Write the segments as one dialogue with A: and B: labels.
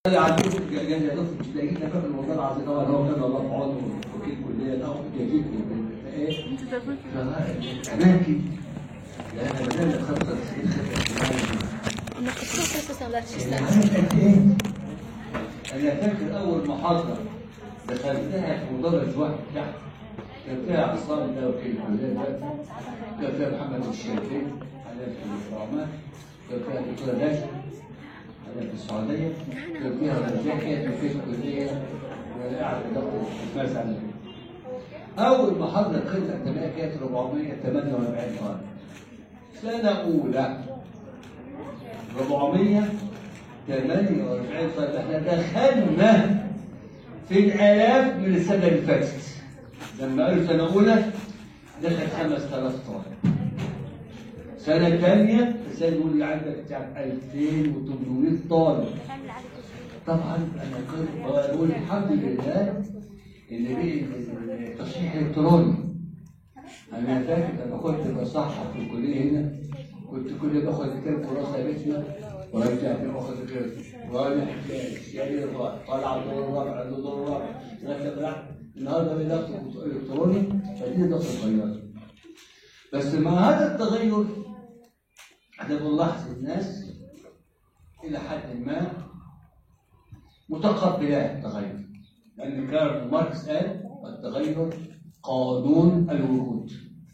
A: عندكم جاي يا دكتور مش لاقيين فاكر الموضوع العظيم طبعا هو كان الله في عونه وكيل كليه لا جديد ايه اماكن لا انا بدات 95
B: انك تخصص سنوات شو
A: يعني
B: سنة
A: عارف قد ايه؟ انا فاكر اول محاضره دخلتها في مدرج واحد تحت كان فيها عصام ده وكيل كليه ده كان فيها محمد الشريفين على في الرحمن كان فيها دكتوره نجم على في السعوديه كان فيها رجاء كانت في الكليه وانا قاعد بدور في على اول محاضره دخلت اكاديميه كانت 448 طالب سنه اولى 448 طالب احنا دخلنا في الالاف من السنه اللي فاتت لما قالوا سنه اولى دخل 5000 طالب سنه ثانيه السنه يقول عندك بتاع 2800 طالب طبعا انا كنت بقول الحمد لله ان بقي التصحيح الالكتروني انا فاكر لما كنت بصحح في الكليه هنا كنت كل ما باخد كتاب كراسه يا بيتنا وارجع تاني واخد كتاب وانا حكايه يعني طالع الدور الرابع الدور الرابع لغايه ما رحت النهارده بقيت اكتب الكتروني فدي ضغط التغير بس مع هذا التغير احنا بنلاحظ الناس الى حد ما متقبلة التغير لأن كارل ماركس قال التغير قانون الوجود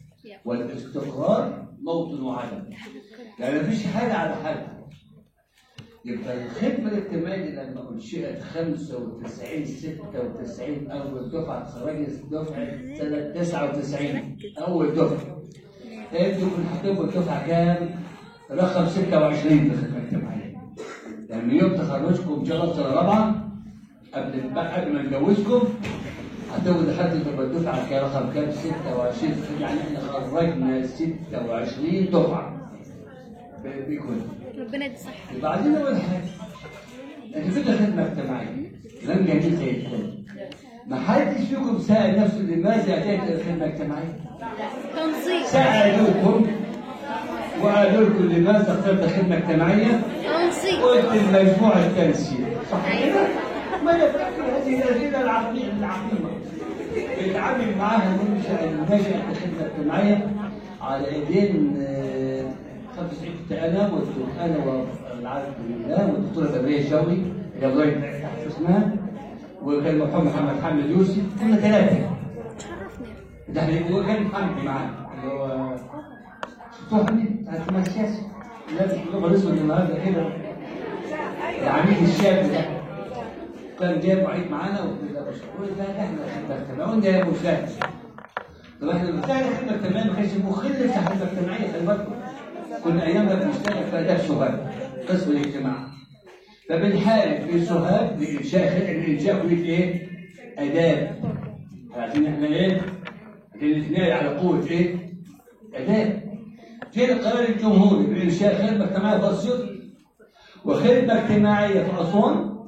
A: والاستقرار موطن عدم يعني مفيش حاجة على حالها يبقى الخدمة الاجتماعية لما أنشئت 95 96 أول دفعة اتخرجت دفعة سنة 99 أول دفعة أنتوا كنتوا هتبقوا الدفعة كام؟ رقم 26 في الخدمة الاجتماعية لما يوم تخرجكم ان شاء الله سنه رابعه قبل قبل ما نجوزكم هتبقوا دخلتوا في الدفعه كام رقم كام 26 يعني احنا خرجنا 26 دفعه ب- بيكون
B: ربنا يدي صحة
A: بعدين اول حاجه انت فكره خدمه اجتماعيه كلام جميل زي الفل ما حدش فيكم سأل نفسه لماذا اتيت الى الخدمه الاجتماعيه؟
B: تنظيم
A: سألوكم وقالوا لكم لماذا اخترت خدمه اجتماعيه؟
B: تنظيم
A: قلت المجموع التنسيق صح كده؟ ما يفكر هذه الأسئلة العقلية العقيمة بيتعامل معاها المنشأ الناشئة الخدمة الاجتماعية على ايدين آه، 95 كنت انا والدكتور انا والعبد لله والدكتوره بدريه شوقي اللي الله تحت اسمها وكان المرحوم محمد حامد يوسف كنا ثلاثه
B: تشرفني
A: ده احنا هو كان حمدي معانا اللي هو شفتوه حمدي بتاع الحماس السياسي لابس باللغه الاسود النهارده كده العميد الشاب ده كان جايب وعيد معانا وكده قلت لا ده احنا خدمه اجتماعيه قلنا يا مساعد طب احنا بنشتغل خدمه اجتماعيه ما كانش مخل في خدمه اجتماعيه خلي بالكم كنا ايامها بنشتغل في اداب سوهاج قسم الاجتماع فبنحارب في سوهاج لانشاء لانشاء كليه ايه؟ اداب عشان احنا ايه؟ عشان نتنادي على قوه ايه؟ اداب في القرار الجمهوري بانشاء خدمه اجتماعيه في اسيوط وخدمه اجتماعيه في اسوان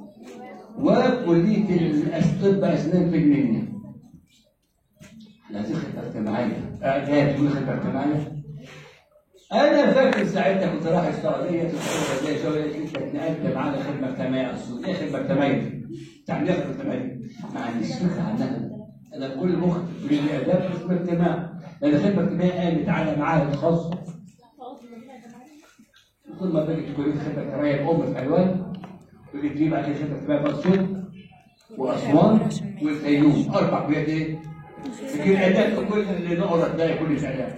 A: وكليه الطب اسنان في المنيا احنا عايزين خدمه اجتماعيه اداب تقول خدمه اجتماعيه انا فاكر ساعتها كنت رايح السعوديه كنت زي شويه انت اتنقلت معانا خدمه اجتماعيه اسيوط ايه خدمه اجتماعيه؟ يعني ايه خدمه اجتماعيه؟ ما عنديش فكره عنها انا كل مخ من الاداب خدمه اجتماع لان خدمه اجتماعيه قامت على معاهد خاصه كل ما بقت كليه خدمه اجتماعيه الام في حلوان بقت تجيب بعد كده خدمه اجتماعيه في اسيوط واسوان والفيوم اربع كليات ايه؟ لكن الاداب في كل اللي نقرا تلاقي كل اداب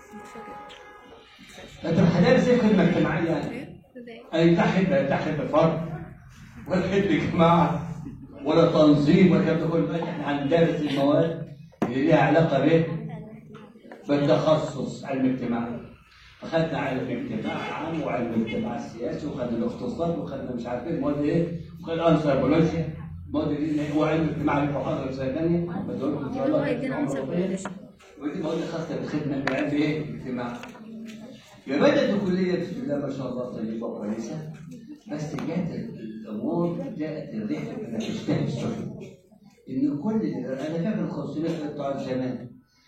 A: انت الحلال زي خدمه اجتماعيه يعني اي تحت تحت الفرد ولا خدمه جماعه ولا تنظيم ولا كده كل احنا هندرس المواد اللي ليها علاقه به بالتخصص علم الاجتماع اخذنا علم اجتماع عام وعلم الاجتماع السياسي وخدنا الاقتصاد وخدنا مش عارف ايه مواد ايه وخدنا انثروبولوجيا مواد اللي هو علم الاجتماع اللي محاضره سنه ثانيه بدور لكم ان شاء الله
B: والله يدينا انثروبولوجيا.
A: ودي مواد خاصه بالخدمه بعلم ايه؟ الاجتماع بدأت الكلية بسم الله ما شاء الله طيبة وكويسة بس جاءت الأمور جاءت الرحلة أنا تشتهي السفن إن كل أنا فاكر ال 500 بتوع زمان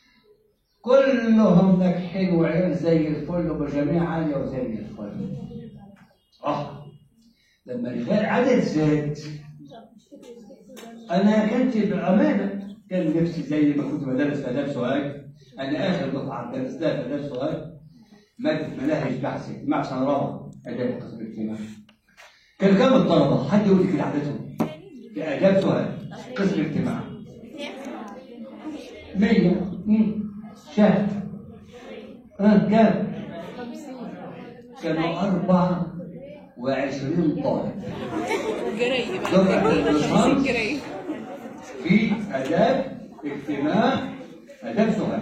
A: كلهم ناجحين وعيال زي الفل ومجاميع عالية وزي الفل اه لما الغاء عدد زاد انا كنت بامانه كان نفسي زي ما كنت بدرس في اداب سوهاج انا اخر دفعه درستها في اداب سوهاج ماده مناهج بحث اجتماع سنه رابعه اداب قسم الاجتماع كان كام الطلبه؟ حد يقول لي كده عددهم في اداب سوهاج قسم الاجتماع 100 مين؟ شهر ها كام؟ كانوا أربعة وعشرين طالب
C: جراي
A: دفعة الليسانس
C: جراي
A: في آداب اجتماع آداب سؤال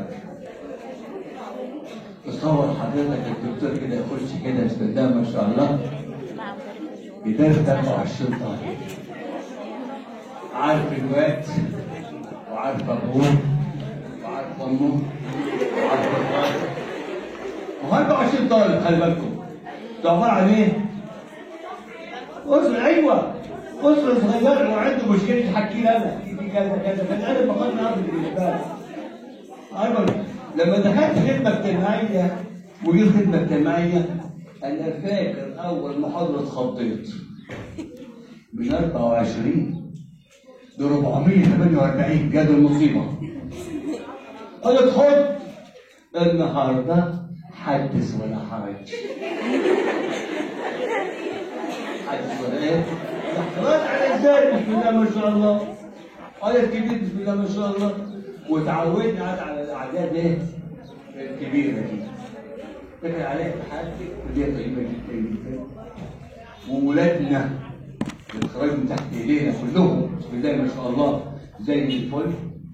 A: تصور حضرتك الدكتور كده يخش كده بسم الله ما شاء الله يدرس 23 طالب عارف الوقت وعارف ابوه وعارف امه وعارف الطالب وهو 24 طالب خلي بالكم ده عباره عن ايه؟ أسرة أيوة أسرة صغيرة وعنده مشكلة تحكي لي أنا في كذا كذا كذا أنا بقارن أرض بالنسبة لي أيوة لما دخلت خدمة اجتماعية ودي خدمة اجتماعية أنا فاكر أول محاضرة اتخضيت من 24 ل 448 جاد المصيبة أنا اتخض النهارده حدث ولا حرج حدث ولا ايه؟ خلاص على ازاي بسم الله ما شاء الله آية كبير بسم الله ما شاء الله وتعودنا عاد على الأعداد ايه؟ الكبيرة دي فكر عليها امتحانات كلية طيبة جدا جدا وولادنا بيتخرجوا من تحت ايدينا كلهم بسم الله ما شاء الله زي الفل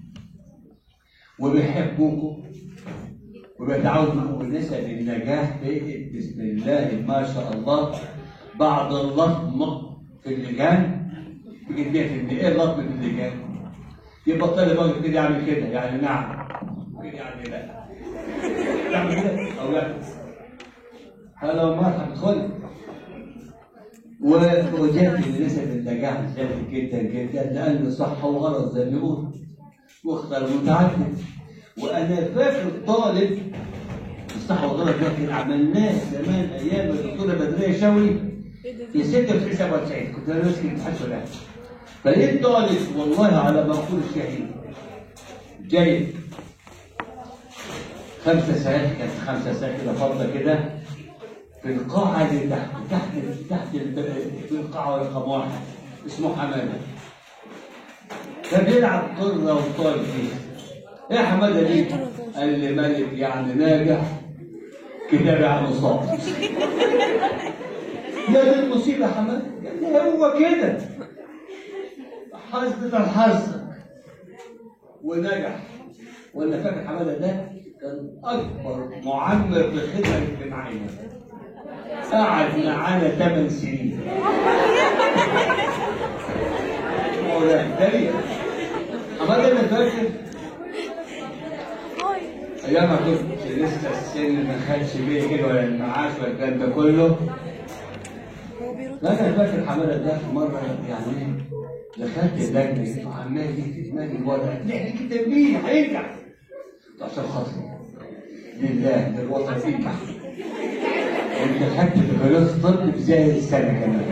A: وبيحبوكم وبيتعاونوا بنسب النجاح بقت بسم الله ما شاء الله بعد اللطمة في اللجان بقت 100% ايه اللطمة في اللجان؟ يبقى الطالب واقف كده يعمل كده يعني نعم كده يعني لا يعمل كده او لا هلا ومرحبا ادخل ووجدت ان نسب النجاح زادت جدا جدا لانه صح وغلط زي ما بيقولوا واختار متعدد وانا فاكر طالب صح وغلط ده كان عملناه زمان ايام الدكتوره بدريه شوقي في 96 97 كنت انا ماسك الامتحان شغال فلقيت طالب والله على ما اقول الشهيد جاي خمسة ساعات كانت خمسة ساعات كده فاضلة كده في القاعة اللي تحت تحت تحت ال- في القاعة رقم واحد اسمه حمادة فبيلعب كرة وطالب فيه ايه يا حمادة دي؟ قال لي ملك يعني ناجح كتاب يعني صعب يا دي المصيبة يا حمادة يعني هو كده حظ الحظ ونجح ولا فاكر حماده ده كان اكبر معمر للخدمه الاجتماعيه قعد معانا ثمان سنين هو ده دليل حماده انا فاكر ايام ما كنت لسه السن ما خدش بيه كده ولا المعاش ولا الكلام ده كله لا انا فاكر حماده ده في مره يعني ايه دخلت اللجنه وعمال يكتب دماغي الورق نحن كده مين هينجح عشان خاطري لله للوطن ينجح انت خدت بكالوريوس طب زي السنه كمان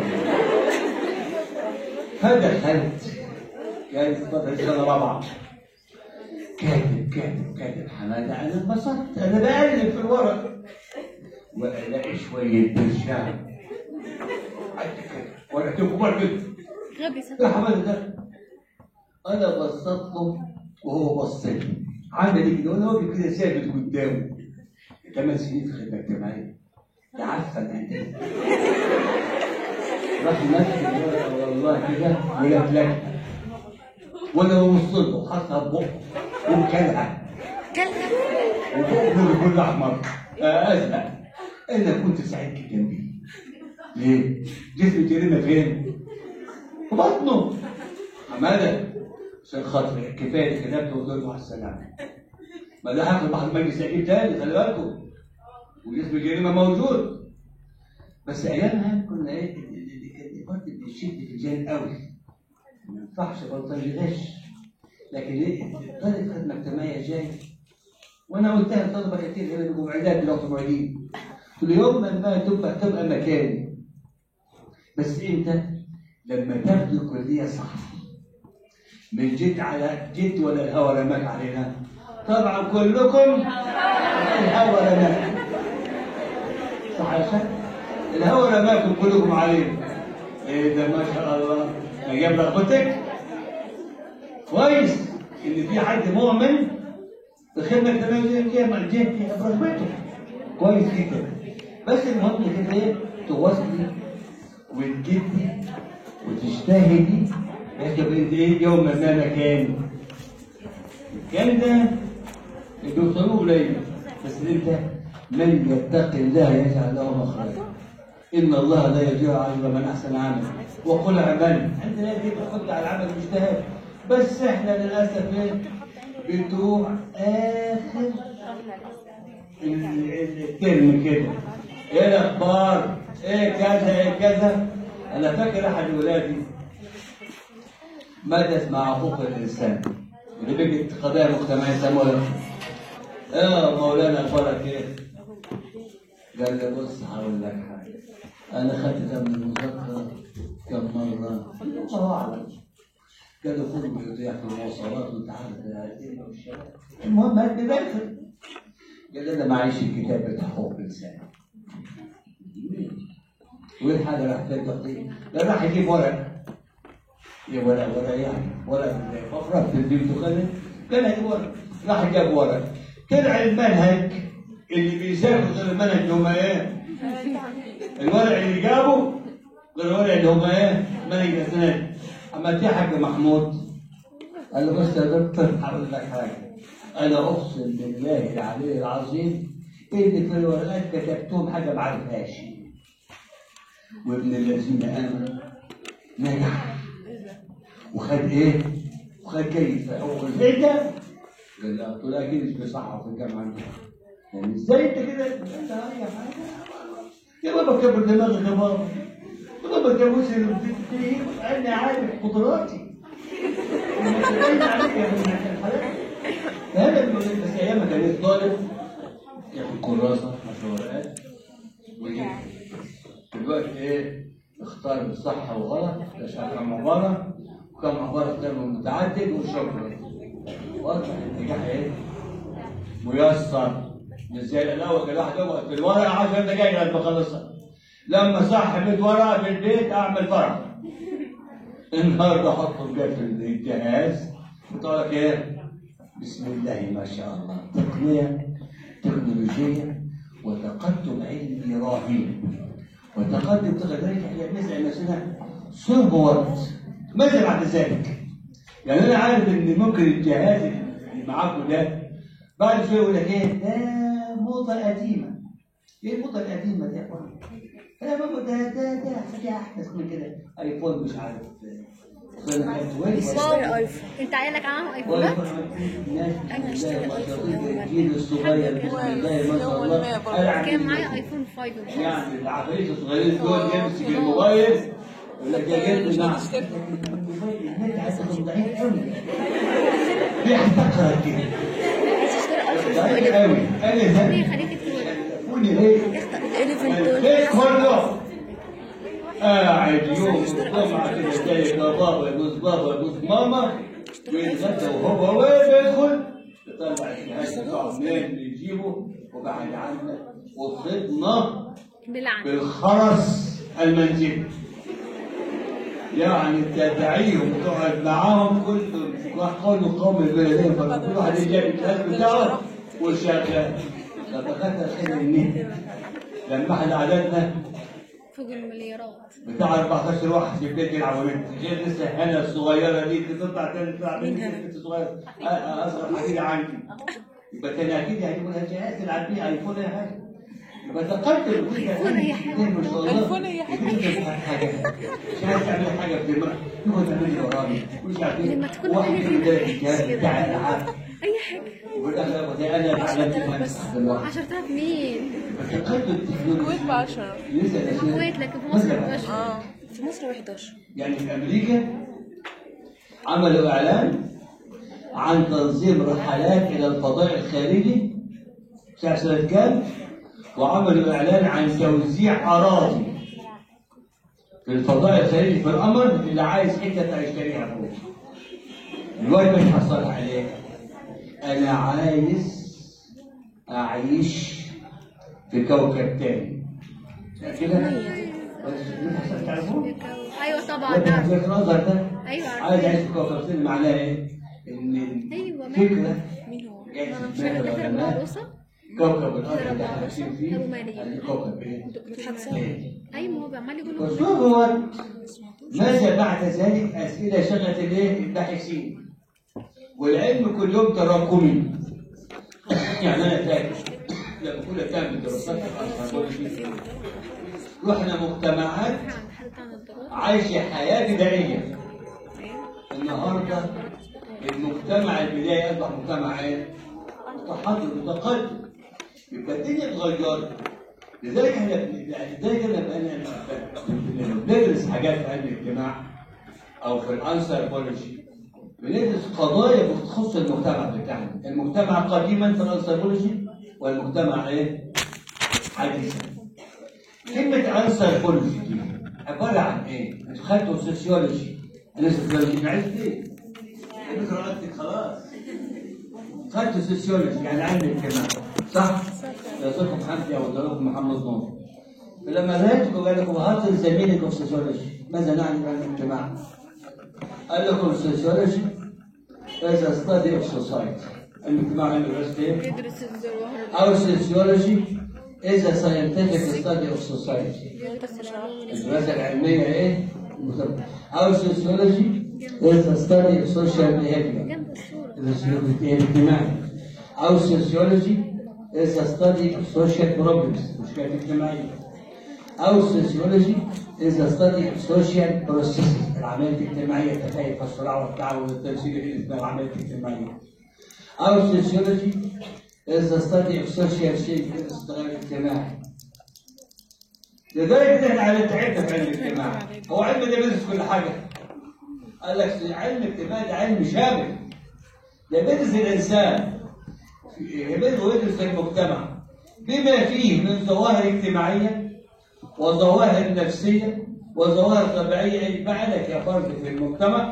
A: فدخلت كانت فتره سنه رابعه كاتب كاتب كاتب حماده انا انبسطت انا بقلب في الورق والاقي شويه برشام قد كده ورقتين كبار كده
B: غبي
A: يا
B: سبب
A: حماده ده انا بصيت له وهو بص لي عامل ايه كده وانا واقف كده ثابت قدامه ثمان سنين في خدمه اجتماعيه تعفن انت راح ماسك الورقة والله كده ولفلك وانا ببص له حطها في بقه وكلها
B: كلها
A: وبقه كله احمر آه، ازرق انا كنت سعيد جدا بيه ليه؟ جسم الجريمه فين؟ في بطنه حماده عشان خاطر كفايه كتبت وقلت له مع السلامه ما ده هاخد بعض مجلس اكيد تاني خلي بالكم وجسم الجريمه موجود بس ايامها كنا ايه اللي كان البطن بيشد في الجانب قوي ما ينفعش بلطجي غش لكن ايه طالب خدمه اجتماعيه جاي وانا قلتها لطلبه كتير غير المبعدات اللي موجودين قلت له يوم ما تبقى تبقى مكاني بس انت لما تاخد الكليه صح من جد على جد ولا الهوى رماك علينا طبعا كلكم الهوى رماك صح يا شيخ الهوى رماكم كلكم علينا ايه ده ما شاء الله جاب لك اخوتك كويس ان في حد مؤمن في خدمه تمام زي ما جيت برغبته كويس جدا بس المهم كده ايه تواصلي وتجدي وتجتهدي يا بنت ايه يوم ما مكان الكلام ده بيوصلوه قليل بس انت من يتقي الله يجعل له مخرجا ان الله لا يضيع اجر من احسن عمل وقل اعمل عندنا دي بتحط على العمل مجتهد بس احنا للاسف ايه بتروح اخر ال- ال- الترم كده ايه الاخبار ايه كذا ايه كذا انا فاكر احد ولادي مدرس مع حقوق الانسان اللي بيجي قضايا مجتمعيه يسموها اه مولانا اخبارك ايه؟ قال لي بص هقول لك حاجه انا خدت من المذاكره كم مره الله اعلم كانوا كله بيضيع في المواصلات وانت عارف العيال والشباب المهم هات داخل قال لي انا معيش الكتاب بتاع حقوق الانسان وايه حاجه راح تدقي لا راح يجيب ورق يا ورق ورق يعني ورق مفرغ في البيت وخلي كان هيجيب ورق راح جاب ورق طلع المنهج اللي بيذاكروا غير المنهج اللي هم ايه؟ الورق اللي جابه غير الورق اللي هم ايه؟ منهج الاسنان اما في حاج محمود قال له بس يا دكتور هقول لك حاجه انا اقسم بالله العلي العظيم اللي في الورقات كتبتهم حاجه ما عرفهاش وابن الذين امنوا نجح وخد ايه؟ وخد جيد في حقوق الفقه قال له قلت له اكيد مش بيصحح في الجامعه عندنا يعني ازاي انت كده انت اي حاجه يا بابا كبر دماغك يا بابا يا بابا جوز انا عارف قدراتي هذا بس ايام ما كان طالب ياخد كراسه عشان ورقات ويجيب دلوقتي ايه اختار بالصح وغلط عشان كم عباره وكم عباره اختار متعدد وشكرا واضح النجاح ايه ميسر مش زي الاول كان واحد يقعد في الورقه 10 دقايق لغايه ما اخلصها لما صح 100 ورقه في البيت اعمل فرح النهارده احطهم جاي في الجهاز وتقول لك ايه بسم الله ما شاء الله تقنيه تكنولوجيه وتقدم علمي رهيب وتقدم تقدم احنا نسال نفسنا صبوت ماذا بعد ذلك؟ يعني انا عارف ان ممكن الجهاز اللي معاكم ده بعد شويه يقول لك ايه ده موضه قديمه ايه الموضه القديمه دي يا اخوان؟ يا بابا ده ده ده حاجه احدث من كده ايفون مش عارف
B: انت عيالك معاهم ايفونات؟ انا اشتري ايفون
A: الجيل الصغير بسم الله ما شاء الله ألعب
B: كان
A: بيه.
B: معايا ايفون 5
A: يعني العفاريت الصغيرين دول يمسك الموبايل يقول لك يا جد نعم الموبايل النت عندكم ضعيف قوي بيحتقرك كده
B: عايز اشتري
A: ضعيف
B: ايفون
A: قوي انا
B: ليه
A: ده
B: خليك تقول
A: قولي ليه البيت كله قاعد يوم الجمعة كده تلاقي بابا يبوس بابا يبوس ماما ويتغدى وهو وين بيدخل يطلع الجهاز بتاعه منين بيجيبه وبعد عنك وصدنا
B: بالعكس
A: بالخرس المنزلي يعني تدعيهم تقعد معاهم كل قول قوم البلدين فكل واحد يجيب الجهاز بتاعه وشغال لقد خير النت لما احنا عددنا
B: فوق المليارات
A: بتاع 14 واحد في البيت يلعبوا بنت غير لسه هنا الصغيره دي تطلع تاني تلعب بنت بنت صغيره أ- اصغر حفيده عندي يبقى تاني اكيد هيجيبوا لها جهاز تلعب بيه ايفون اي حاجه يبقى تقدم
B: أيفون أي حاجة.
A: ما شاء الله
C: أيفون أي حاجة.
A: يجيب لك حاجه مش عايز تعمل حاجه في دماغك تقعد تعمل لي وراني مش عارف
B: لما
A: ايه
B: تكون
A: واحد
B: عامل
A: يجيب
B: كده.
A: لك الجهاز بتاع الالعاب
B: اي حاجه
A: يقول لك لا ده انا اتعلمت ما استخدم واحد
B: 10000 مين؟
A: تقدم التكنولوجيا
C: الكويت ب 10
A: يسأل أشياء.
B: الكويت لكن في مصر
A: مثلاً.
B: 11
C: اه في مصر 11
A: يعني في امريكا عملوا اعلان عن تنظيم رحلات الى الفضاء الخارجي سنه سنه كام؟ وعملوا اعلان عن توزيع اراضي في الفضاء الخارجي في القمر اللي عايز حته هيشتريها فوق الواد مش حصل عليه انا عايز اعيش في كوكب تاني كده بس دي حصل تعرفوه
B: ايوه طبعا
A: لكن
B: عارفة.
A: وجهة النظر ده
B: ايوه
A: عايز
B: عارفة.
A: اعيش في كوكب تاني معناها ايه؟ ان
B: ايوه
A: الفكره
C: مين هو؟
A: جايه
B: انا
A: في
B: مش
A: دماغ
B: فاكره فاكره
A: العلماء
B: العروسه
A: كوكب الارض اللي احنا عايشين فيه
B: أبو مريم.
A: يعني كوكب ايه؟ إيه؟
B: ايوه ما هو عمال يقول
A: وشو هو ماذا بعد ذلك اسئله شغلت الايه؟ الباحثين والعلم كل يوم تراكمي يعني انا فاكر لما كنا بنعمل دراسات في الأنثروبولوجي، رحنا مجتمعات
B: عن حالة عن الدراسة
A: عايشه حياه بدائيه النهارده المجتمع البدائي اصبح مجتمع ايه؟ متحضر متقدم يبقى الدنيا اتغيرت لذلك احنا يعني لذلك انا انا لما بندرس حاجات في علم الاجتماع او في الانثروبولوجي بندرس قضايا بتخص المجتمع بتاعنا المجتمع قديما في الانثروبولوجي والمجتمع ايه؟ حديثا كلمة انثروبولوجي دي عبارة عن ايه؟ انتوا خدتوا سوسيولوجي انا سوسيولوجي عايز ايه؟ انا قرأت خلاص خدتوا سوسيولوجي يعني علم الاجتماع صح؟ درستكم حمدي او درستكم محمد نور فلما ذهبتكم قال لكم هاتوا زميلكم في سوسيولوجي ماذا نعني بعلم الاجتماع؟ قال لكم سوسيولوجي is a study of society الاجتماع علم درست ايه؟
C: يدرس الظواهر
A: Our sociology is a scientific study of society.
C: يدرس العلوم
A: الدراسة العلمية إيه؟ Our sociology is a study of social behavior.
B: جنب الصورة
A: السلوك الاجتماعي. Our sociology is a study of social problems. مشكلات اجتماعية. Our sociology is a study of social processes. العمليات الاجتماعية التكيف والصراع والتعاون والتمثيل الاجتماعي العمليات الاجتماعية. Our sociology is a study of social change الاصطلاح الاجتماعي. لذلك احنا على تعبنا في علم الاجتماع هو علم ده بيدرس كل حاجه قال لك علم الاجتماع ده علم شامل ده بيدرس الانسان يبدأ ويدرس المجتمع بما فيه من ظواهر اجتماعيه وظواهر نفسيه وظواهر طبيعيه يفعلك يا فرد في المجتمع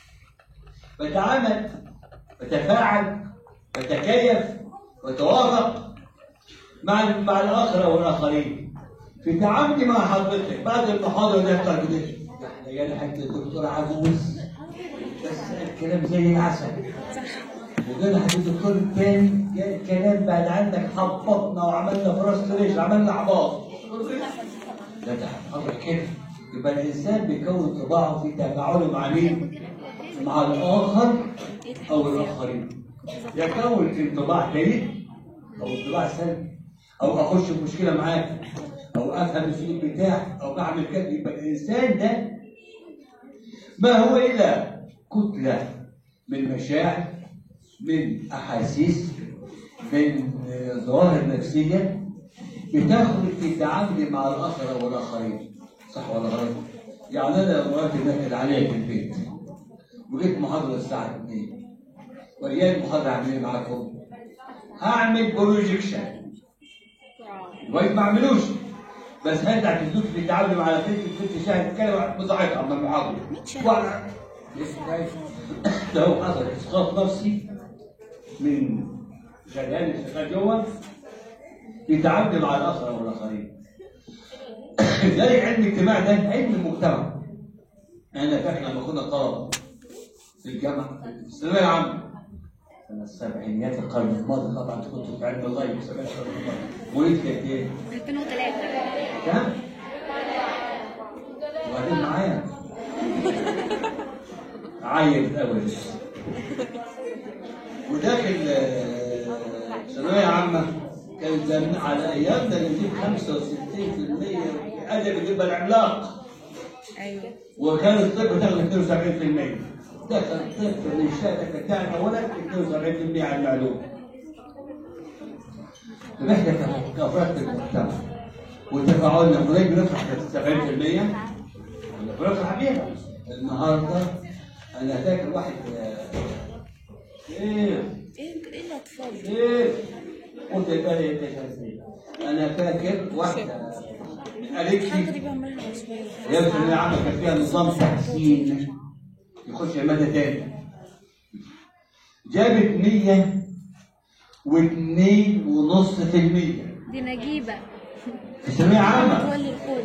A: فتعامل وتفاعل وتكيف وتوافق مع مع الاخر والاخرين في تعاملي مع حضرتك بعد المحاضره ده بتاع كده احنا جانا حته الدكتور عجوز بس الكلام زي العسل وجانا حته الدكتور الثاني جاء الكلام بعد عنك حبطنا وعملنا فرستريشن عملنا عباط لا ده حضرتك كده يبقى الانسان بيكون طباعه في تفاعله مع مين؟ مع الاخر او الاخرين يكون انطباع جيد او انطباع سلبي او اخش في مشكله معاك او افهم السلوك بتاعك او بعمل كده يبقى الانسان ده ما هو الا كتله من مشاعر من احاسيس من آه، ظواهر نفسيه بتخرج في تعاملي مع الاخر والاخرين صح ولا غلط؟ يعني انا مراتي نكد عليا في البيت وجيت محاضره الساعه 2 وايام المحاضره اعمل ايه معاكم؟ هعمل بروجيكشن الواجب ما اعملوش بس هرجع في الزوج في تعاملي مع البنت البنت شاهد تتكلم بضاعتها عن المحاضره وأنا- لسه جاي. ده هو حصل اسقاط نفسي من شغال شغال جوه في تعاملي مع الاخر والاخرين لذلك علم الاجتماع ده علم المجتمع انا فاكر لما كنا طلبه في الجامعه في الثانويه العامه سنه السبعينيات القرن الماضي طبعا كنت في علم الغيب سبعينات القرن الماضي وليد كانت ايه؟
B: 2003
A: كام؟ وبعدين معايا عايل الاول وداخل آه، ثانويه عامه كان زمان على ايامنا اللي يجيب 65% ادب يبقى العملاق
C: ايوه
A: وكان الطب تاخد 72% دخل الطب من الشهاده بتاعنا اولا 72% على المعلومه فاحنا كافراد المجتمع وتفاعلنا قريب بنفرح ب 70% ولا بنفرح بيها النهارده انا فاكر واحد آه، ايه
C: ايه ايه الاطفال دي؟
A: ايه قلت بالي انت انا فاكر واحده قالت
C: حاجه
A: لي
C: دي بعملها وانا صغيره
A: ايام الثانويه العامه كان فيها نظام تحسين يخش ماده تاني جابت 100 واثنين ونص في المية
B: دي نجيبة
A: في ثانوية عامة
C: تولي القول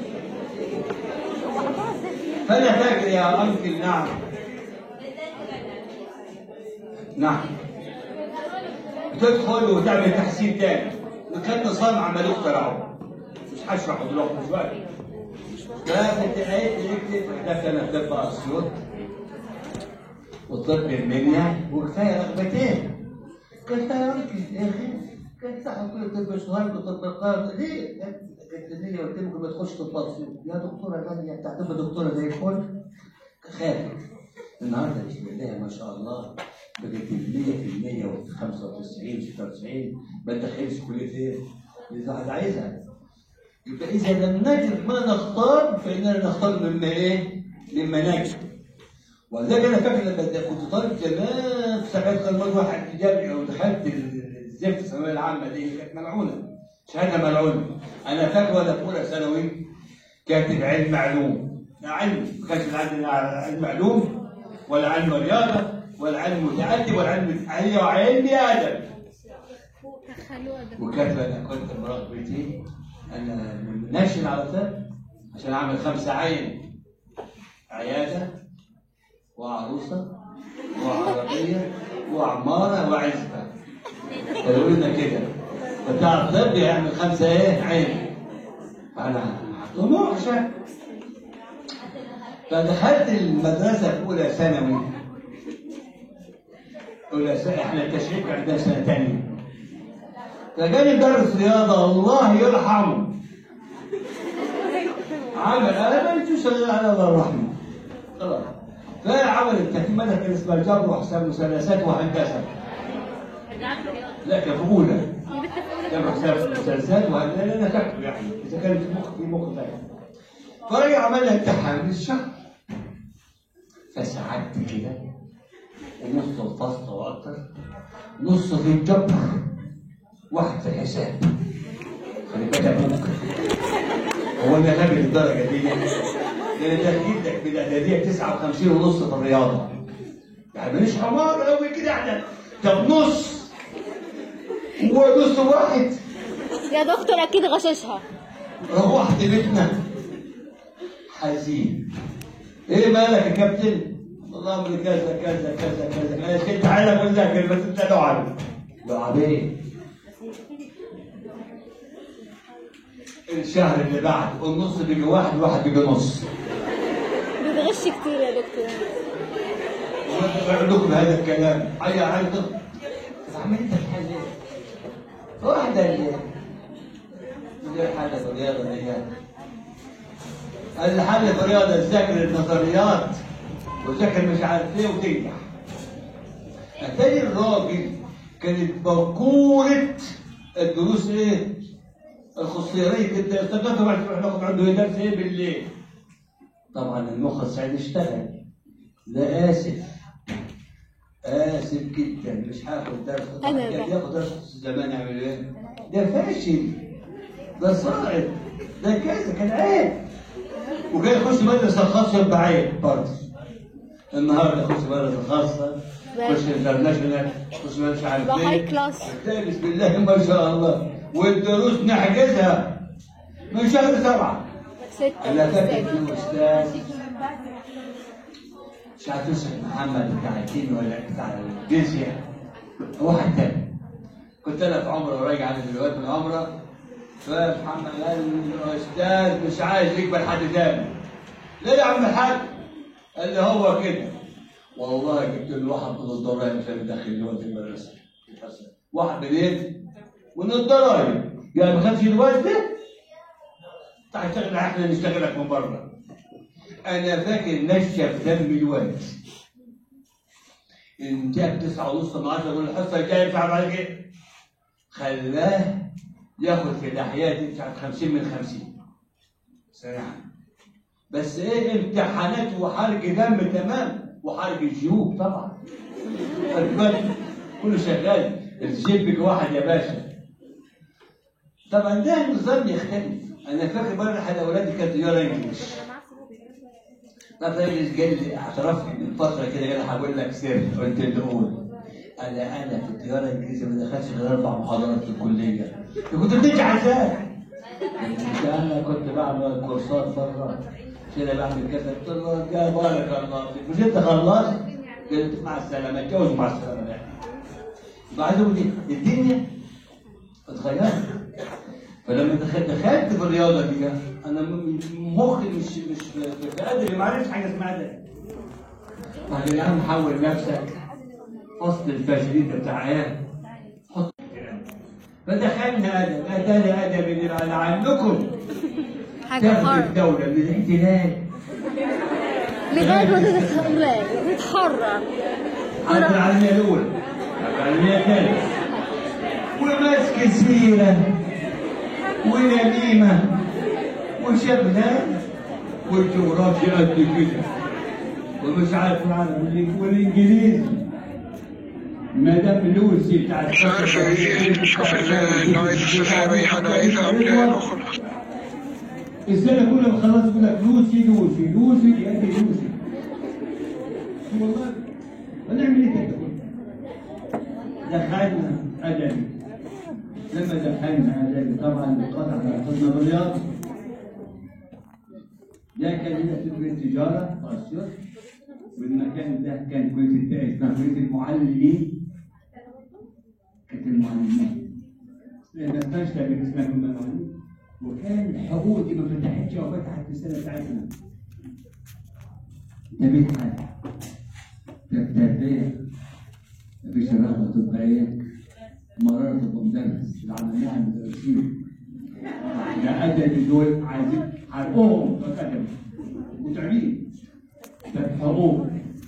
A: فأنا فاكر يا أنكل نعم نعم بتدخل وتعمل تحسين تاني وكان نظام عملوه اخترعوه مش هشرحه دلوقتي مش وقت فكنت قايل اكتب ده كان طب اسيوط وطب المنيا وكفايه رغبتين كنت اركز يا اخي كنت تحت كل طب شهر وطب القاهره ليه؟ كانت النية قلت لكم ما تخش طب اسيوط يا دكتوره غاليه انت هتبقى دكتوره زي الفل خاف النهارده بسم الله ما شاء الله بقت 100% و 95 96 ما دخلش كليه ايه؟ اللي الواحد عايزها يبقى اذا لم نجد ما نختار فاننا نختار مما ايه؟ مما نجد ولذلك انا فاكر لما كنت طالب زمان في سبعين كان مرة واحد في جامعي ودخلت الزفت الثانويه العامه دي كانت ملعونه شهاده ملعونه انا فاكر وانا في اولى ثانوي كاتب علم معلوم علم ما كانش عندنا علم معلوم ولا علم رياضه ولا علم متعدي ولا علم علم علمي ادب
B: دخلوها ده
A: وكيف انا كنت برغبتي انا ناشن على طول عشان اعمل خمسه عين عياده وعروسه وعربيه وعماره وعزبه قالوا لنا كده بتاع الطب يعمل خمسه ايه عين فانا طموح عشان فدخلت المدرسه في اولى ثانوي اولى ثانوي احنا التشريك عندنا سنه ثانيه فجاني مدرس رياضه الله يرحمه عمل انا ما يجوش على الله الرحمه خلاص فعمل التكليف ماذا كان اسمها جبر وحساب مثلثات وهندسه لا كان في اولى
B: دي بنت في أولى
A: جبر حساب مثلثات وهندسه انا فاكره يعني اذا كان في مخ في مخ فاهم فرجع عملها امتحان الشهر فساعدت كده ونص الفصل واكتر نص في الجبر واحد في الحساب خلي بالك ابوك هو انا غبي للدرجه دي لان ده اكيد لك في الاعداديه 59 ونص في الرياضه يعني مش حمار قوي كده احنا طب نص ونص واحد
B: يا دكتور أكيد غششها
A: روحت بيتنا حزين ايه مالك يا كابتن؟ والله امري كذا كذا كذا كذا ماشي انت عايز اذاكر بس انت لعب لعب ايه؟ الشهر اللي بعد النص بيجي واحد واحد بيجي نص
B: بتغش كتير يا دكتور
A: وانتوا لكم هذا الكلام اي عايز طب عملت الحل ايه؟ واحدة اللي مدير حاجة في الرياضة اللي هي الحل في الرياضة تذاكر النظريات وتذاكر مش عارف ايه وتنجح اتاري الراجل كانت بقورة الدروس ايه؟ الخصيرية كده افتكرت واحد يروح ناخد عنده إيه درس ايه بالليل طبعا المخ السعيد اشتغل لا اسف اسف جدا مش هاخد درس
B: أنا
A: كان
B: بقى.
A: ياخد درس خصوصي زمان يعمل ايه؟ ده فاشل ده صاعد ده كذا كان عيب وكان يخش مدرسه خاصه بعيب برضه النهارده يخش مدرسه خاصه يخش انترناشونال يخش مش عارف
B: يبقى
A: ايه
B: هاي كلاس.
A: تلاقي بسم الله ما شاء الله والدروس نحجزها من شهر سبعه
B: ستة
A: انا فاكر في استاذ مش عارف اسمه محمد بتاع الدين ولا بتاع الجزيه واحد تاني كنت انا في عمره وراجع انا دلوقتي من عمره فمحمد قال له استاذ مش عايز يقبل حد تاني ليه يا عم الحاج؟ قال لي هو كده والله جبت له واحد من الضرايب عشان يدخل الواد المدرسه واحد منين؟ من الضرايب يعني ما كانش الواد ده تعال اشتغل احنا نشتغلك من بره انا فاكر نشف دم الواد ان جاب تسعة ونص من عشرة يقول الحصة الجاية مش عارف عليك ايه خلاه ياخد في الأحياء دي مش عارف 50 من 50 سريعا بس ايه امتحانات وحرق دم تمام وحرق جيوب طبعا خد بالك كله شغال الجيب بيجي واحد يا باشا طبعا ده النظام يختلف انا فاكر مره احد اولادي كانت طياره انجلش الراجل قال لي اعترفت من فتره كده قال لي هقول لك سر قلت له قول قال لي انا في التجاره الانجليزيه ما دخلتش غير اربع محاضرات في الكليه انت كنت بتنجح ازاي؟ قلت له انا كنت بعمل كورسات بره كده بعمل كذا قلت له يا بارك الله فيك مش انت خلصت؟ قلت مع السلامه اتجوز مع السلامه وعايز اقول ايه؟ الدنيا اتغيرت فلما دخلت دخلت في الرياضه دي انا م- م- مخي مش مش في في قادر ما عرفش حاجه اسمها ده بعد يا عم حول نفسك فصل الفاشلين ده بتاع عيال حط فدخلنا ادب اتانا ادب اللي لعلكم
B: حاجة
A: تاخد
B: حر
A: الدوله من الاحتلال
B: لغاية ما تتحرك تتحرك
A: عند العالميه الاولى العالميه الثانيه وماسك سيره ونميمه وشبهه والجغرافيا قد كده ومش عارف العالم والإنج- والانجليزي مدام لوسي بتاعت
D: مش عارف عايزين نشوف النويز السفاري حاجة عايزة قبل نخلص
A: السنة كلها خلاص يقول لك لوسي لوسي لوسي دي قد لوسي والله هنعمل ايه كده دخلنا ادبي لما دخلنا ادبي طبعا القطع دخلنا بالرياض ده كان هنا في كليه تجاره في اسيوط والمكان ده كان كليه الت- اسمها كليه المعلمين كانت المعلمين لان استشفى من اسمها كليه المعلمين وكان الحقوق دي ما فتحتش او فتحت في السنه بتاعتنا ده بيت حاجه ده التربيه مفيش رغبه طبيعيه مراره تبقى مدرس اللي عملناها المدرسين ده ادبي دول عايزين حقوقهم ادبي متعبين ده حقوق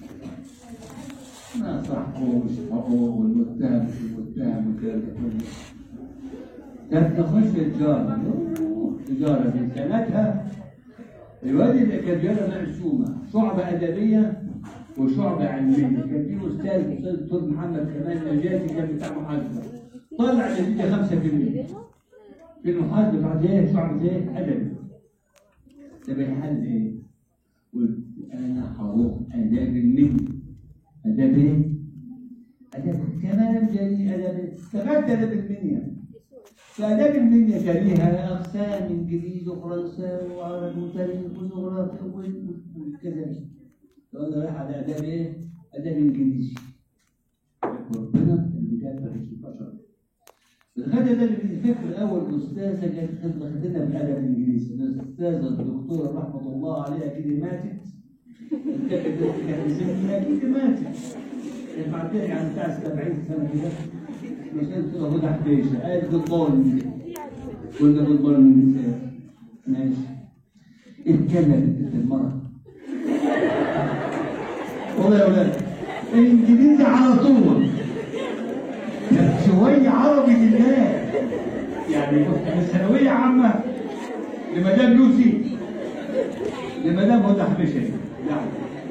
A: ما صحوش حقوق والمتهم مش المتهم وكده ده كله ده تخش التجارة يوه، تجارة من سنتها الواد اللي كان بيقرا مقسومة شعبة أدبية وشعبة علمية كان في أستاذ أستاذ دكتور محمد كمال نجاتي كان بتاع محاسبة طلع نتيجة 5% في المحاسبة بعد إيه شعبة إيه أدبي طب الحل إيه؟ قلت أنا هروح آداب المني آداب إيه؟ آداب كمان جميل آداب كمان آداب المنيا فآداب المنيا كان لها أقسام إنجليزي وفرنساوي وعربي وتاريخ وجغرافيا وكذا فأنا رايح على آداب إيه؟ آداب إنجليزي ربنا اللي جاب في البشر الغدا ده اللي الفكر الاول استاذه كانت خدتنا بالادب الانجليزي الاستاذه الدكتوره رحمه الله عليها كده ماتت كانت كانت زميلة كده ماتت كانت معديه يعني بتاع 70 سنه كده مسألة كده هدى حبيشه قالت جود مورنينج قلنا جود مورنينج ماشي اتكلمت بنت المرأة والله يا ولاد الانجليزي على طول كان شوية عربي لله يعني كنت من ثانوية عامة لمدام لوسي لمدام هدى حبشة يعني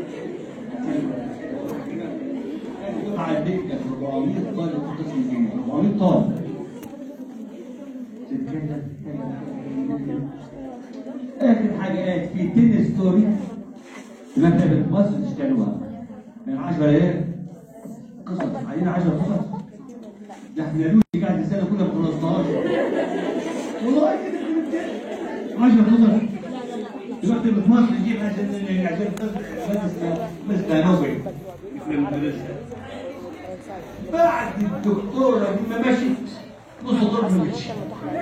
A: قطعة الدكة 400 طالب في قسم الجنة 400 طالب تتكلم آخر حاجة قالت في تين ستوري مكتبة مصر تشتغلوها من 10 ايه؟ قصص عايزين 10 قصص ده احنا لوسي قاعد السنه كلها ما خلصناهاش والله كده كده كده 10 قصص دلوقتي في مصر نجيب عشان عشان بس بس نوبل في المدرسه بعد الدكتوره دي ما مشت نص ضرب ما مشي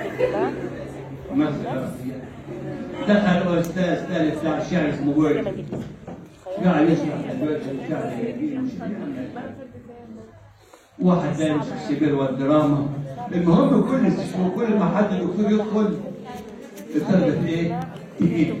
A: مثلا دخل استاذ ثالث بتاع الشعر اسمه ويل قاعد يشرح دلوقتي الشعر مش واحد دارس السجل والدراما المهم كل كل ما حد دكتور يدخل الطلبة ايه؟ تجيب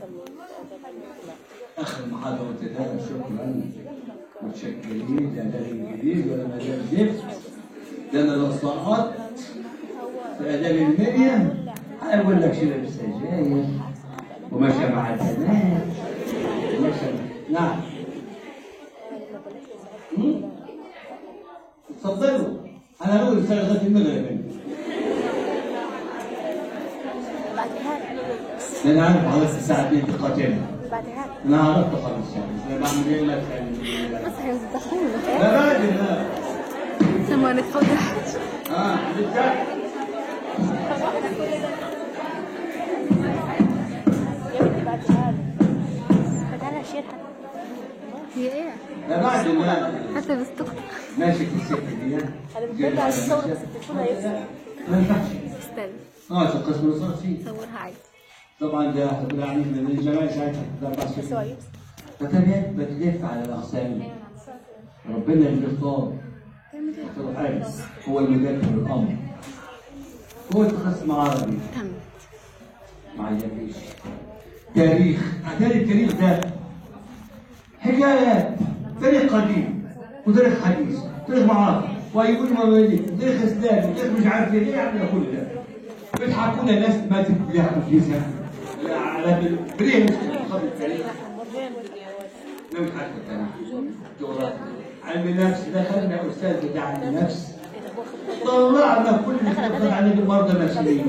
A: اخر محاضرة قلت لها شكرا متشكرين لا ده الانجليزي ولا مجال زفت ده انا لو سقطت في اداب المنيا هقول لك شرب السجاير ومشى مع البنات ومشى نعم مم؟ اتفضلوا انا اقول رساله لغايه المغرب
B: بعدها
A: لان عارف حضرتك الساعه 2 تقاتلها
B: بعدها
A: انا عرفت خالص يعني انا بعمل ايه ما تسالني
B: بس هيصدقونا
A: لا راجل لا
B: لما نتفضح
A: اه لسه
B: فتعالى شيلها هي ايه؟
A: لا بعد ما
B: حتى بستخدم
A: ماشي في السكه دي
C: بترجع على الصور بس التليفون هيفصل
A: ما ينفعش
B: استنى
A: اه عشان قسم الصوت فيه
B: صورها عادي
A: طبعا ده هتبقى يعني من الجماعه ساعتها ده اربع
C: بس هو
A: سنين
C: هيفصل
A: فتبقى بتلف على الاقسام ربنا اللي بيختار الحارس هو المدبر الامر هو قسم عربي
B: تمت
A: ما عجبنيش تاريخ اعتبر التاريخ ده حكايات تاريخ قديم وتاريخ حديث تاريخ معاصر ويقول مواليد وتاريخ اسلامي وتاريخ مش عارف ايه ايه يعمل كل ده بيضحكونا ناس ما تبلع فيها على بريه خط التاريخ لا مش عارف التاريخ جغرافيا علم النفس ده خلنا استاذ بتاع علم النفس طلعنا كل اللي كان عليه المرضى النفسيين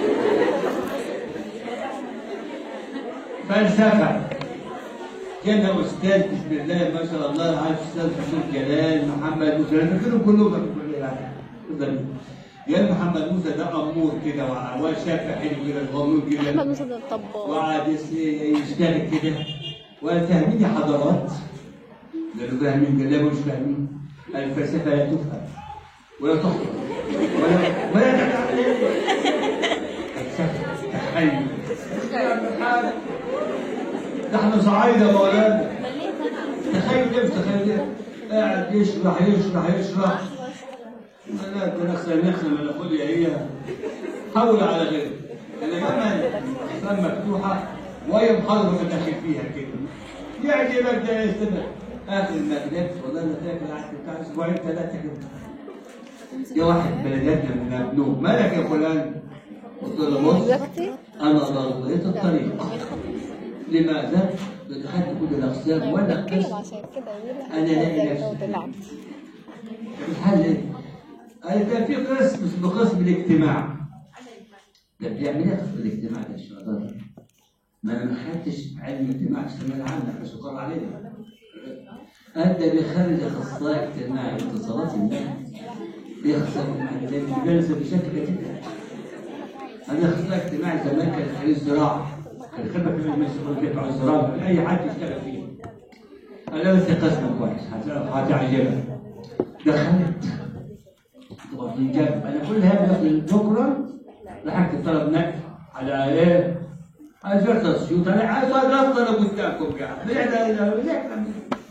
A: فلسفة كان أستاذ بسم الله ما شاء الله عارف أستاذ حسين جلال محمد موسى لأن كلهم كلهم في الكلية يعني يا محمد موسى ده أمور كده وع- وشاب حلو كده صغنون
B: احمد
A: كده
B: موسى ده الطباخ
A: وقعد يس- يشتغل كده وفاهمين يا حضرات قالوا فاهمين قال لا مش فاهمين الفلسفة لا تفهم ولا تحفظ ولا ولا تعمل فلسفة تخيل مش تعمل حاجة ده احنا صعايدة يا مولانا تخيل ايه مش تخيل ايه قاعد يشرح يشرح يشرح لا تنخل نخل من الخلية هي حول على غيره اللي كمان أقسام مفتوحة وهي محاضرة في الأخير فيها كده يعجبك ده يستمر آخر ما كتبت والله أنا فاكر قعدت بتاع أسبوعين ثلاثة كده يا واحد بلدياتنا من ابنوه مالك يا فلان؟ قلت له بص
B: دلوقتي
A: أنا ضليت الطريق لماذا؟ دخلت كل الأقسام ولا
B: بتكلم
A: قسم
B: عشان كده
A: أنا لاقي نفسي الحل ايه؟ قال كان في قسم اسمه قسم الاجتماع ده بيعمل ايه قسم الاجتماع ده الشيطان؟ ما انا ما خدتش علم اجتماع في الثانويه العامه بس قال علينا قال ده بيخرج اخصائي اجتماعي اتصالات الناس بيخسر بيلزم بشكل كده انا اخصائي اجتماعي زمان كان خريج زراعه كان خدمه في المجلس بتاع الزراعه اي حد يشتغل فيه انا بس قسم كويس هت- هتعجبك دخلت طبعا في جاب انا كل هذا بكره لحقت طلب نقل على ايه؟ على جرس السيوط انا عايز افضل قدامكم قاعد لا لا لا لا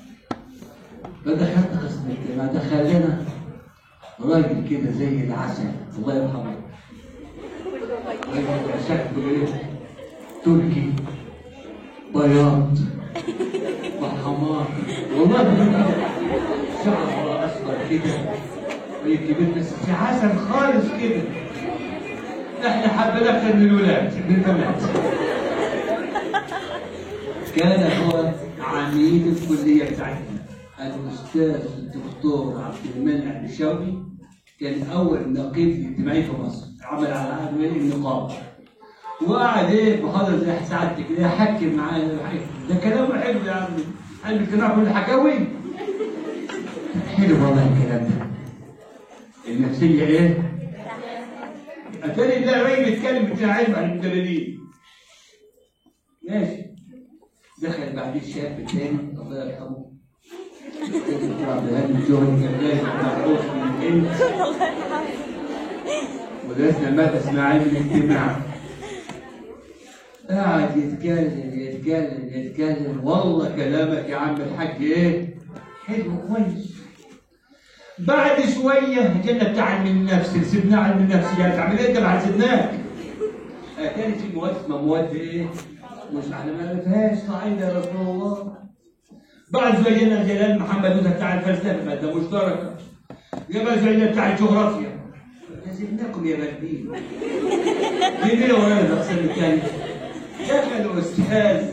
A: فدخلت قسم الاجتماع دخل لنا راجل كده زي العسل الله يرحمه راجل شكله ايه؟ تركي بياض وحمار والله بجد شعر اصفر كده ويكبر بس في حسن خالص كده احنا حبينا اكثر من الولاد من البنات كان هو عميد الكليه بتاعتنا الاستاذ الدكتور عبد المنعم الشوقي كان اول نقيب اجتماعي في مصر عمل على عهد النقابه وقعد ايه محاضره زي سعادتك كده يحكي معانا ده كلام حلو يا عم علم الاجتماع كل حكاوي حلو والله الكلام ده النفسيه ايه؟ اتاري ده راجل بيتكلم بتاع علم عن المدربين ماشي دخل بعدين الشاب الثاني الله يرحمه دكتور عبد الهادي الجوهري كان جاي مبعوث من الهند ودرسنا ماده اسمها علم الاجتماع قاعد يتكلم يتكلم يتكلم والله كلامك يا عم الحاج ايه حلو كويس بعد شويه جينا بتاع علم النفس سيبناه علم النفس يعني تعمل ايه انت بعد سيبناك آه، كانت في مواد اسمها مواد ايه مش احنا ما نعرفهاش صعيدة يا رسول الله بعد شويه جينا جلال محمد موسى بتاع الفلسفه ماده مشتركه يبقى زي بتاع الجغرافيا سيبناكم يا بردين جينا ورانا الاقسام الثانيه دخل استاذ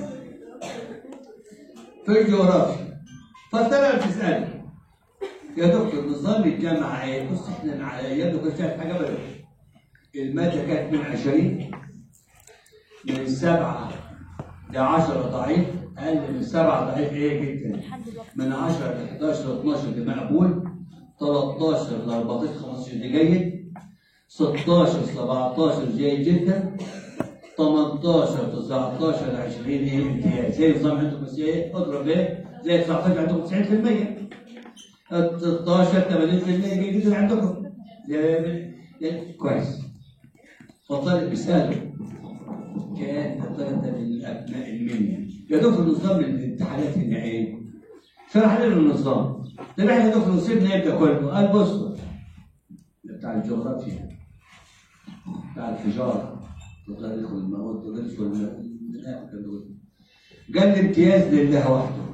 A: في الجغرافيا فطلع تسأله يا دكتور نظام الجامعة ايه؟ بص احنا مع ايام كنت شايف حاجة بقى المادة كانت من 20 من 7 ده 10 ضعيف اقل من 7 ضعيف ايه جدا من 10 ل 11 ل 12 ده مقبول 13 ل 14 15 ده جيد 16 17 جيد جدا 18 19 ل 20 ايه امتياز زي نظام عندكم بس ايه اضرب ايه زي 19 عندكم 90% 16 80% جيد جدا عندكم يا- يا- كويس فطالب بيساله كان ثلاثة من أبناء المنيا يدخل نظام الامتحانات النهائية شرح لنا النظام طب احنا ندخل وسيبنا يبدا كله قال بصوا بتاع الجغرافيا بتاع الحجارة تاريخ المواد تاريخ المناخ كان دول. قال الامتياز لله وحده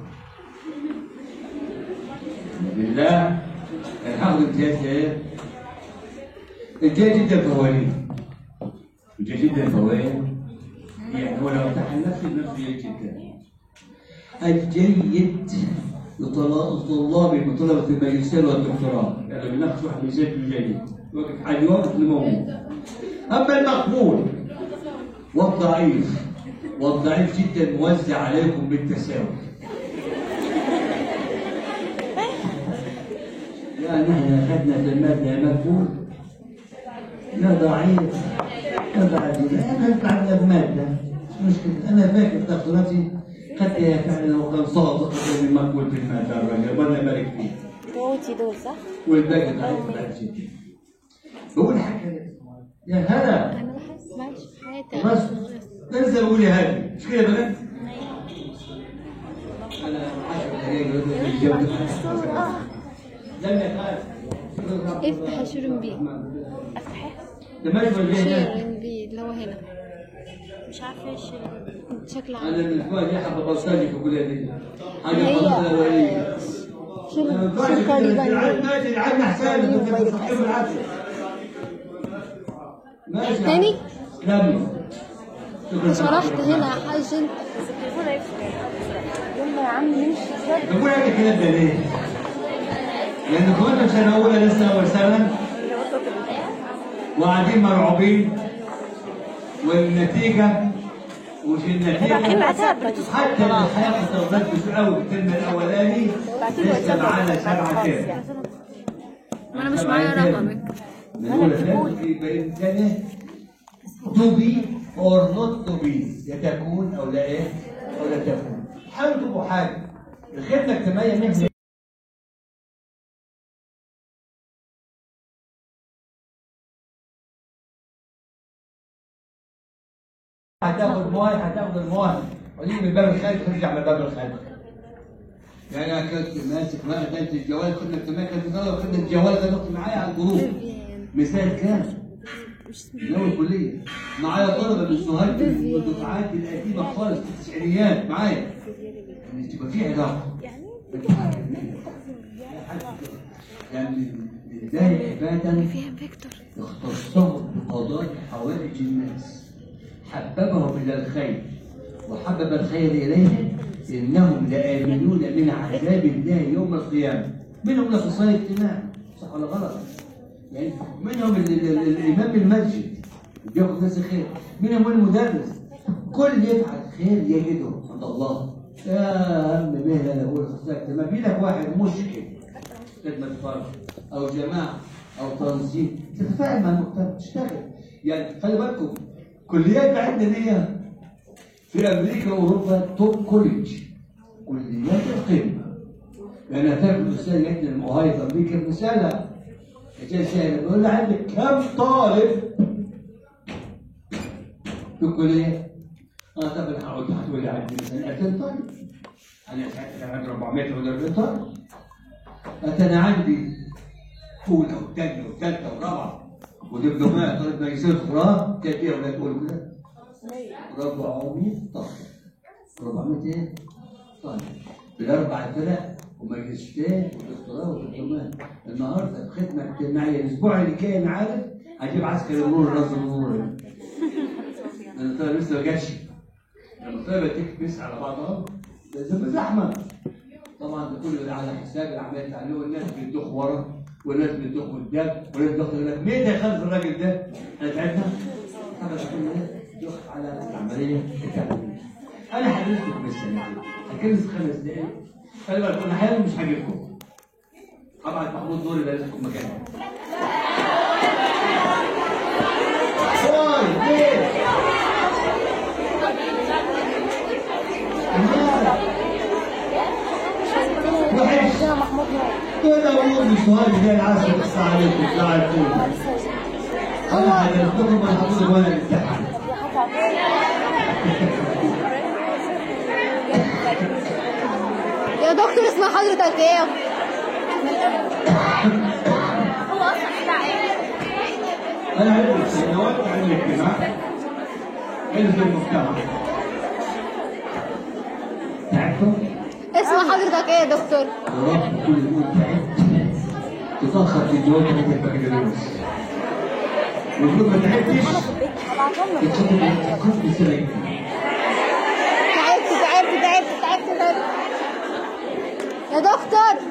A: لله هاخد امتياز ايه؟ الجيد جدا فوانين الجيد جدا فوانين يعني هو لو امتحن نفسه بنفسه جيد جدا الجيد لطلاب طلاب من طلبة الماجستير والدكتوراه يعني بناقش واحد ميزان الجيد وقف على الوقت الموجود أما المقبول والضعيف والضعيف جدا موزع عليكم بالتساوي يعني احنا اخذنا في المادة يا مقبول يا ضعيف يا ضعيف انا بعد المادة مش مشكلة انا فاكر دكتوراتي خدت يا فعلا وكان صادق من مقبول في المادة الراجل ربنا يبارك فيه
C: دوتي دول صح؟
A: والباقي ضعيف ضعيف جدا بقول حاجة يا هلا
B: انا بحس معلش في حياتي
A: خلاص انزل قولي هذه مش كده يا بنات؟ انا 10 دقايق في الجو لم يقال
B: افتح شيرين بي
A: ده مجمل ليه ده؟
B: شيرين بي اللي هو هنا
C: مش عارفه ايش
B: شكله
A: انا
B: عامل
A: من الاسبوع دي حابه بلطجي في الكليه دي حاجه
C: هي-
A: خلاص اوليه
C: شو
A: انا ما
C: شو
A: ينفعش
C: طالبان
A: العيال
C: دول؟
A: ماشي العيال حساب انت بتصحيهم بالعافيه ماشي
B: الثاني؟
A: كمل شكرا
B: شرحت هنا حاجة
C: التليفون هيفصل يلا يا عم نمشي شويه
A: طب وين الكلام ده ليه؟ لأنكم أنتم سنة أولى لسه أول سنة وقاعدين مرعوبين والنتيجة وش النتيجة
C: رايحين بعتها
A: حتى لو الحياة استغربت بشوي قوي الترم الأولاني لسه معانا سبعة كده
B: وانا مش معايا رقمك
A: من أولى ثانية في بين ثانية to be or not to be يا تكون أو لا إيه أو لا تكون حاولوا تبقوا حاجة الخدمة الاجتماعية مهنة هتاخد مواد هتاخد المواد ودي من باب الخارج ترجع من باب الخارج يعني انا كنت ماسك بقى خدمه الجواز خدمه اجتماعيه كانت بتدور خدمه الجواز ده نقطه معايا على الجروب مثال كام؟ من اول كليه معايا طلبه من سوهاج من الدفعات القديمه خالص في التسعينيات معايا يعني تبقى في علاقه يعني ازاي عباده
B: فيها فيكتور
A: اختصهم بقضاء حوائج الناس حببهم الى الخير وحبب الخير اليهم انهم لامنون من عذاب الله يوم القيامه منهم الاخصائي الاجتماعي صح ولا غلط؟ يعني منهم ال- ال- ال- الامام المسجد بياخد ناس الخير منهم المدرس كل يفعل خير يجده عند الله يا هم مهنه انا بقول اخصائي اجتماعي في لك واحد مشكل خدمة فرد أو جماعة أو تنظيم تتفاعل مع المجتمع تشتغل يعني خلي بالكم كليات بعدنا دي في أمريكا وأوروبا توب كوليدج كليات القمة لأن هتاخد الأستاذ يحيى المؤهل في أمريكا مثالها عشان سهل بيقول له عندك كم طالب في الكلية؟ اه طب انا هقعد هتقول لي عندي مثلا 2000 طالب انا ساعتها عندي 400 ولا 400 طالب انا عندي اولى وثانيه وثالثه ورابعه ودبلومات طالب ماجستير دكتوراه كانت ايه ولا تقول كده 400 طالب 400 ايه؟ طالب بالاربع فرق وماجستير ودكتوراه ودبلومات النهارده في خدمه اجتماعيه الاسبوع اللي جاي انا عارف هجيب عسكري مرور راس المرور لان الطالب لسه ما جاتش لما الطلبه تكبس على بعضها لازم زحمه طبعا ده كله على حساب العمليه التعليميه والناس بتدخ ورا والناس بتدخ قدام والناس بتدخ يقول لك مين ده يخلف الراجل ده؟ احنا تعبنا حاجه كل ده يدخ على العمليه التعليميه انا حدثتكم السنه دي هكنس خمس دقايق خلي بالكم انا حاليا مش هجيبكم طبعا محمود نوري لازم يكون مكانه واي ليه؟ وحش
C: عندنا محمود نور
A: كده امور مش مهم زي العسل بس عليكم لا الفول انا حدثتكم من حفظ وانا الامتحان
B: يا دكتور اسم حضرتك ايه؟
C: هو اصلا بتاع ايه؟
A: انا عندي سنوات علم الاجتماع علم المجتمع تعرفوا؟
B: اسم حضرتك ايه يا دكتور؟
A: ورب كل يوم تعبت تتاخر في الجواب من البكالوريوس ويقول ما تعبتش
C: هبعتهم لك
A: تدخل تدخل في سنه
B: تعبت تعبت تعبت تعبت تعبت يا دكتور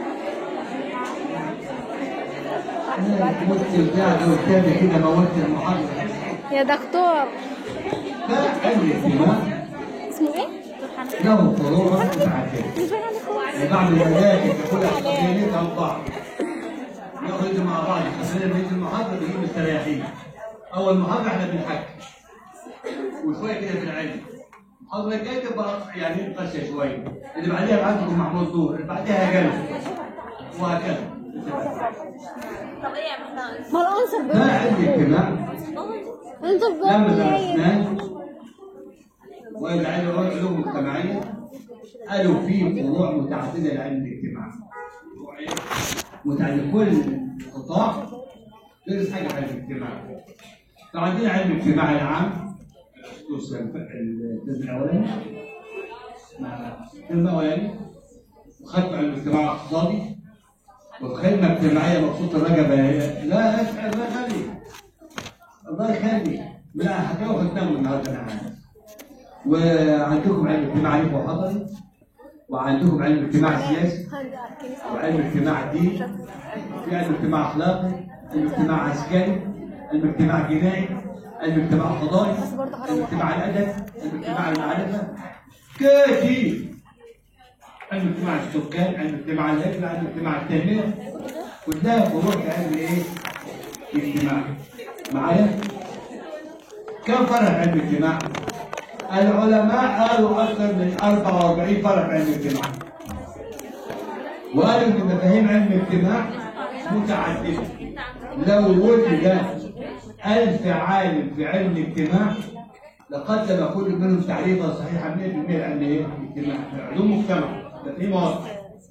A: انا كنت قاعد قدامي كده موت المحاضره
B: يا دكتور
A: فعلم الاجتماع
C: اسمه ايه؟
A: له فروع متعدده يعني بعض المذاكر تقول احتمالين عن بعض ناخذ مع بعض خلينا نيجي المحاضره نجي مستريحين اول محاضره احنا بنحكي وشويه كده في العلم المحاضره الجايه تبقى يعني قاسيه شويه اللي بعديها بعدكم محمود نور اللي بعديها جلد وهكذا
C: طب ايه عملنا؟
B: ما العنصر
A: ده علم اجتماع
B: انت
A: لما
B: بتقول
A: درسناه والعلم علوم مجتمعيه قالوا في فروع متعدده لعلم الاجتماع فروع إيه؟ متعدده كل قطاع يدرس حاجه عن الاجتماع فعندنا علم الاجتماع العام الترم الاولاني الترم الاولاني وخدت علم الاجتماع الاقتصادي وخدمه اجتماعيه مبسوط الرجبه لا اسال الله يخليك الله يخليك لا هتروحوا تناموا النهارده انا عارف وعندكم علم اجتماع علمي وحضري وعندكم علم اجتماع سياسي وعلم اجتماع دين في علم اجتماع اخلاقي علم اجتماع عسكري علم اجتماع جنائي علم اجتماع قضائي علم اجتماع الادب علم اجتماع المعرفه كتير علم اجتماع السكان علم اجتماع الاكل علم اجتماع التنميه كلها فروع في علم ايه؟ الاجتماع معايا؟ كم فرع في علم الاجتماع؟ العلماء قالوا اكثر من 44 فرع في علم الاجتماع وقالوا ان مفاهيم علم الاجتماع متعدده لو وجد ألف عالم في علم الاجتماع لقدم كل منهم تعريفا صحيحا 100% لعلم ايه؟ الاجتماع علوم مجتمع ده في مواقع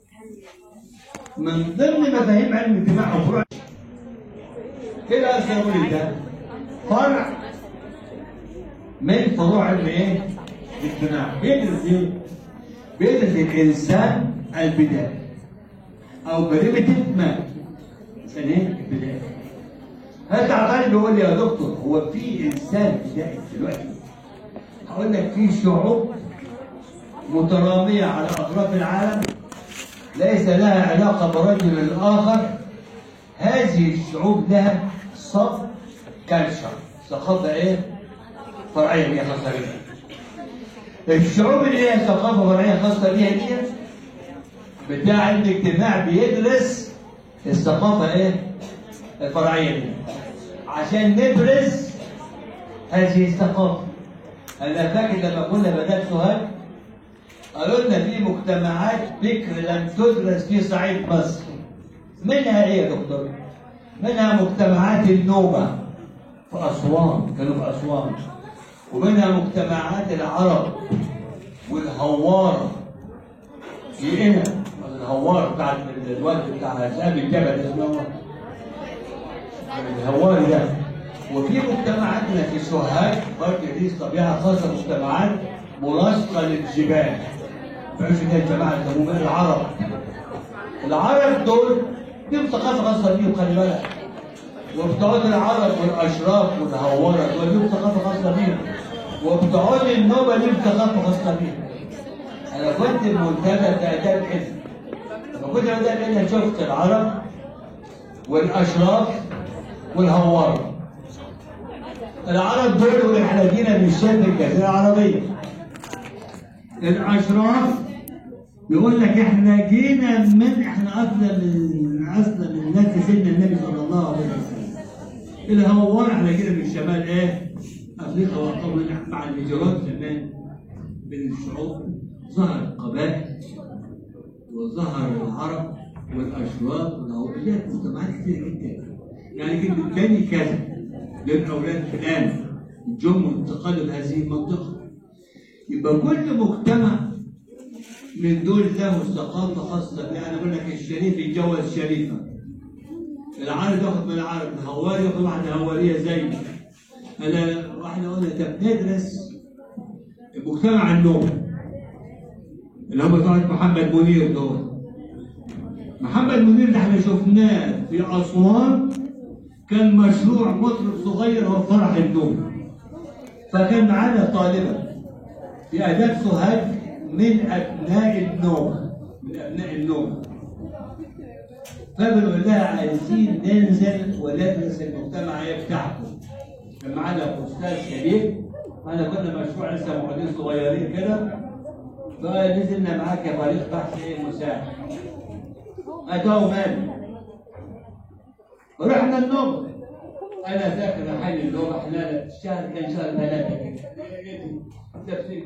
A: من ضمن مفاهيم علم الاجتماع او فروع كده أقول ده فرع من فروع علم ايه؟ الاجتماع بيدرس ايه؟ بيدرس الانسان البدائي او بريمتيف مان انسان ايه؟ البدائي هل عمال بيقول لي يا دكتور هو في انسان بدائي دلوقتي هقول لك في شعوب متراميه على اطراف العالم ليس لها علاقه برجل الاخر هذه الشعوب لها صف كالشر ثقافه ايه؟ فرعيه هي خاصه بيها الشعوب اللي هي ثقافه فرعيه خاصه بيها دي بتاع علم الاجتماع بيدرس الثقافه ايه؟ الفرعيه دي عشان ندرس هذه الثقافه انا فاكر لما كنا بدات سؤال قالوا لنا في مجتمعات بكر لم تدرس في صعيد مصر منها ايه يا دكتور؟ منها مجتمعات النوبه في اسوان كانوا في اسوان ومنها مجتمعات العرب والهوارة في هنا الهوارة بتاعت الواد بتاع ذئاب الجبل اسمه الهواري ده وفي مجتمعاتنا في سوهاج برضه دي طبيعة خاصة مجتمعات ملاصقة للجبال فعش ده الجماعة يسموهم العرب العرب دول ليهم ثقافة خاصة بيهم خلي بالك وبتوع العرب والاشراف والهوارة دول ليهم ثقافة خاصة بيهم وبتوع النوبة ليهم ثقافة خاصة بيهم أنا كنت منتدى في آداب حزب لما كنت في آداب حزب شفت العرب والأشراف والهوارة العرب دول والحلاجين من شبه الجزيرة العربية
E: الاشراف يقول لك احنا جينا من احنا اصلا من اصلا من ناس سيدنا النبي صلى الله عليه وسلم اللي هو احنا كده من شمال ايه؟ افريقيا وطبعا مع الهجرات زمان بين الشعوب ظهر القبائل وظهر العرب والاشراف والاولياء مجتمعات كتير جدا يعني كلمه بني كذا للاولاد فلان جم وانتقلوا لهذه المنطقه يبقى كل مجتمع من دول له ثقافه خاصه بيه انا بقول لك الشريف يتجوز شريفه العارف ياخد من العارف الهواري ياخد واحده هواريه زي انا واحده قلنا طب ندرس مجتمع النوبه اللي هم طبعا محمد منير دول محمد منير اللي احنا شفناه في اسوان كان مشروع مطرب صغير هو فرح النوبه فكان معانا طالبه في اداب سوهاج من ابناء النوبه من ابناء النوبه فبنقول لها عايزين ننزل وندرس المجتمعيه بتاعكم كان معانا استاذ شريف احنا كنا مشروع لسه موجودين صغيرين كده فنزلنا معاه كفريق بحث ايه مساعد اتاه مال ورحنا النوبه انا ذاكر حي النوبه احنا الشهر كان شهر ثلاثه كده تفسير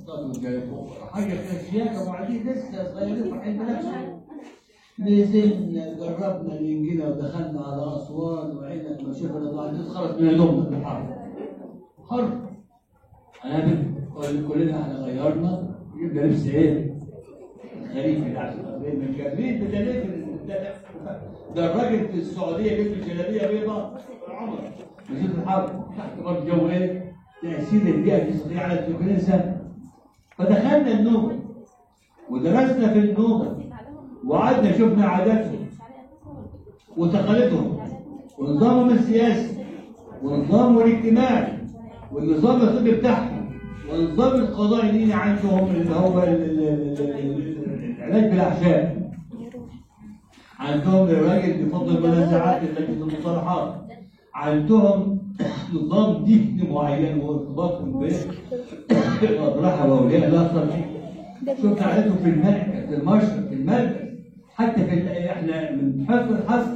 E: حاجه في الشياكه وبعدين لسه صغيرين رايحين بنفسهم نزلنا جربنا الانجيل ودخلنا على اسوان وعينك ما شفنا وبعدين خلص من النوم في الحرب حرب انا بقول كلنا احنا غيرنا جبنا لبس ايه؟ غريب كده عشان من جريد ده ليه ده ده الراجل في السعوديه لبس جلابيه بيضاء عمر نزلت الحرب تحت برضه جو ايه؟ تاثير البيئه الاقتصاديه على التكنسه فدخلنا النوبه ودرسنا في النوبه وقعدنا شفنا عاداتهم وتقاليدهم ونظامهم السياسي ونظامهم الاجتماعي والنظام الطبي بتاعهم والنظام القضائي اللي عندهم اللي هو ال- ال- ال- ال- العلاج بالاعشاب عندهم الراجل بفضل منازعات لجنه المصالحات عندهم نظام ديني معين وارتباطهم بالاضرحه واولياء الاخر شفت عادتهم في الملك في المشرق في المركز حتى في ال- احنا من حفظ الحفظ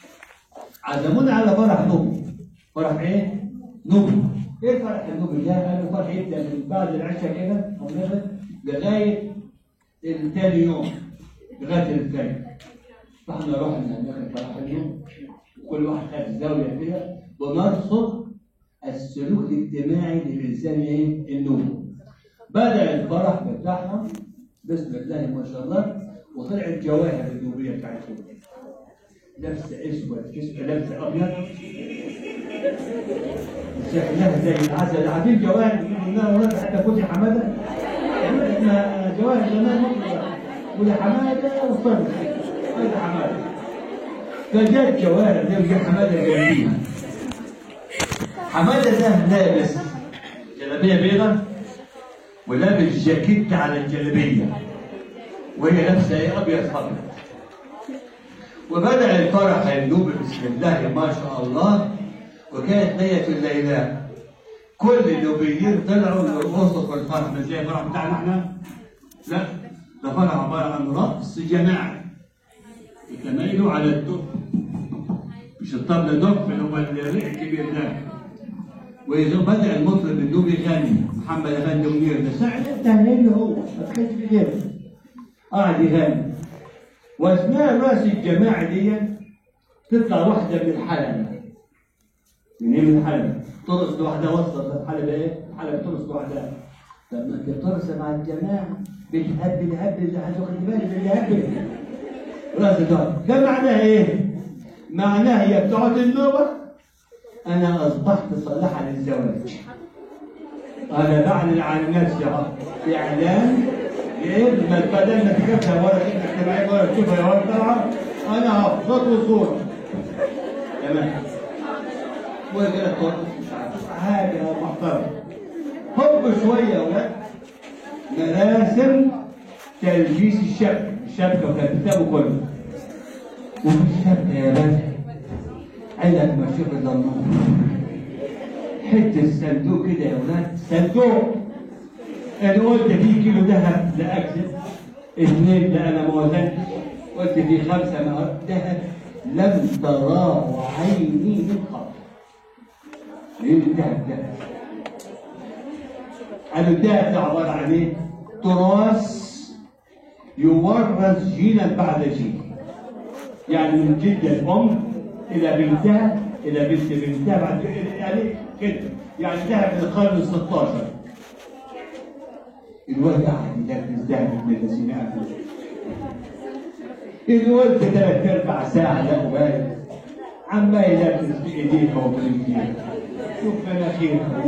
E: عزمونا على فرح نوبي فرح ايه؟ نوبي ايه فرح النوبي ده؟ قالوا فرح يبدا من بعد العشاء كده أو كده لغايه الثاني يوم لغايه الفجر فاحنا رحنا هناك فرح اليوم كل واحد خد زاويه كده ونرصد السلوك الاجتماعي للانسان ايه؟ النوبي بدأ الفرح بتاعهم بسم الله ما شاء الله وطلعت جواهر النوبيه بتاعتهم لبس اسود كسوه لبس ابيض شكلها زي العسل عارفين جواهر قلنا ولاد حتى كوزي حماده احنا جواهر زمان مطلقه كوزي حماده وصلت هذا حماده فجت جواهر دي وجت حماده جنبيها حماده ده لابس جلابيه بيضاء ولابس جاكيت على الجلابيه وهي لابسه ايه ابيض ابيض وبدا الفرح النوبي بسم الله ما شاء الله وكانت ليله الليله كل النوبيين طلعوا يرقصوا في الفرح مش زي الفرح بتاعنا احنا لا ده فرح عباره عن رقص جماعي يتميلوا على الدف مش الطبله دف اللي هو الريح الكبير ده وإذا بدأ المطرب النوبي يغني محمد أفندي منير ده ساعة التهنئة اللي هو ما كانش في غيره قعد يغني وأثناء رأس الجماعة دي تطلع واحدة من الحلبة من ايه من الحلبة ترقص لوحدها وسط الحلبة ايه؟ الحلبة ترقص لوحدها طب ما انت بترقص مع الجماعة بتهبل هبل ده هتاخد بالك اللي هبل رأس الدار ده معناها ايه؟ معناها هي بتقعد النوبة أنا أصبحت صالحا للزواج أنا بعلن عن نفسي أهو إعلان إيه ما بدل ما تكتبها ولا تكتب اجتماعية ولا تشوفها يا ولد طالعة أنا هفضل وصورة تمام وكده ترقص مش عارف حاجة محترمة حب شوية يا ولاد مراسم تلبيس الشبكة الشبكة وكانت كتابه كله وفي الشبكة يا باشا عينك ما شوف الضمان حته الصندوق كده يا ولاد صندوق انا قلت في كيلو ذهب لا اكذب اثنين لا انا ما وزنتش قلت في خمسه ما ذهب لم تراه عيني من قبل ليه الذهب ده؟ قالوا الذهب ده عباره عن ايه؟ تراث يورث جيلا بعد جيل يعني من جدة الأم إلى بنتها إلى بنت بنتها بعد يعني كده يعني ذهب من القرن ال 16 الواد قاعد يلبس ذهب ابن الذين قاعد الواد ثلاث أرباع ساعة لا أبالي عمال يلبس بإيديه وبرجليه شوف مناخيره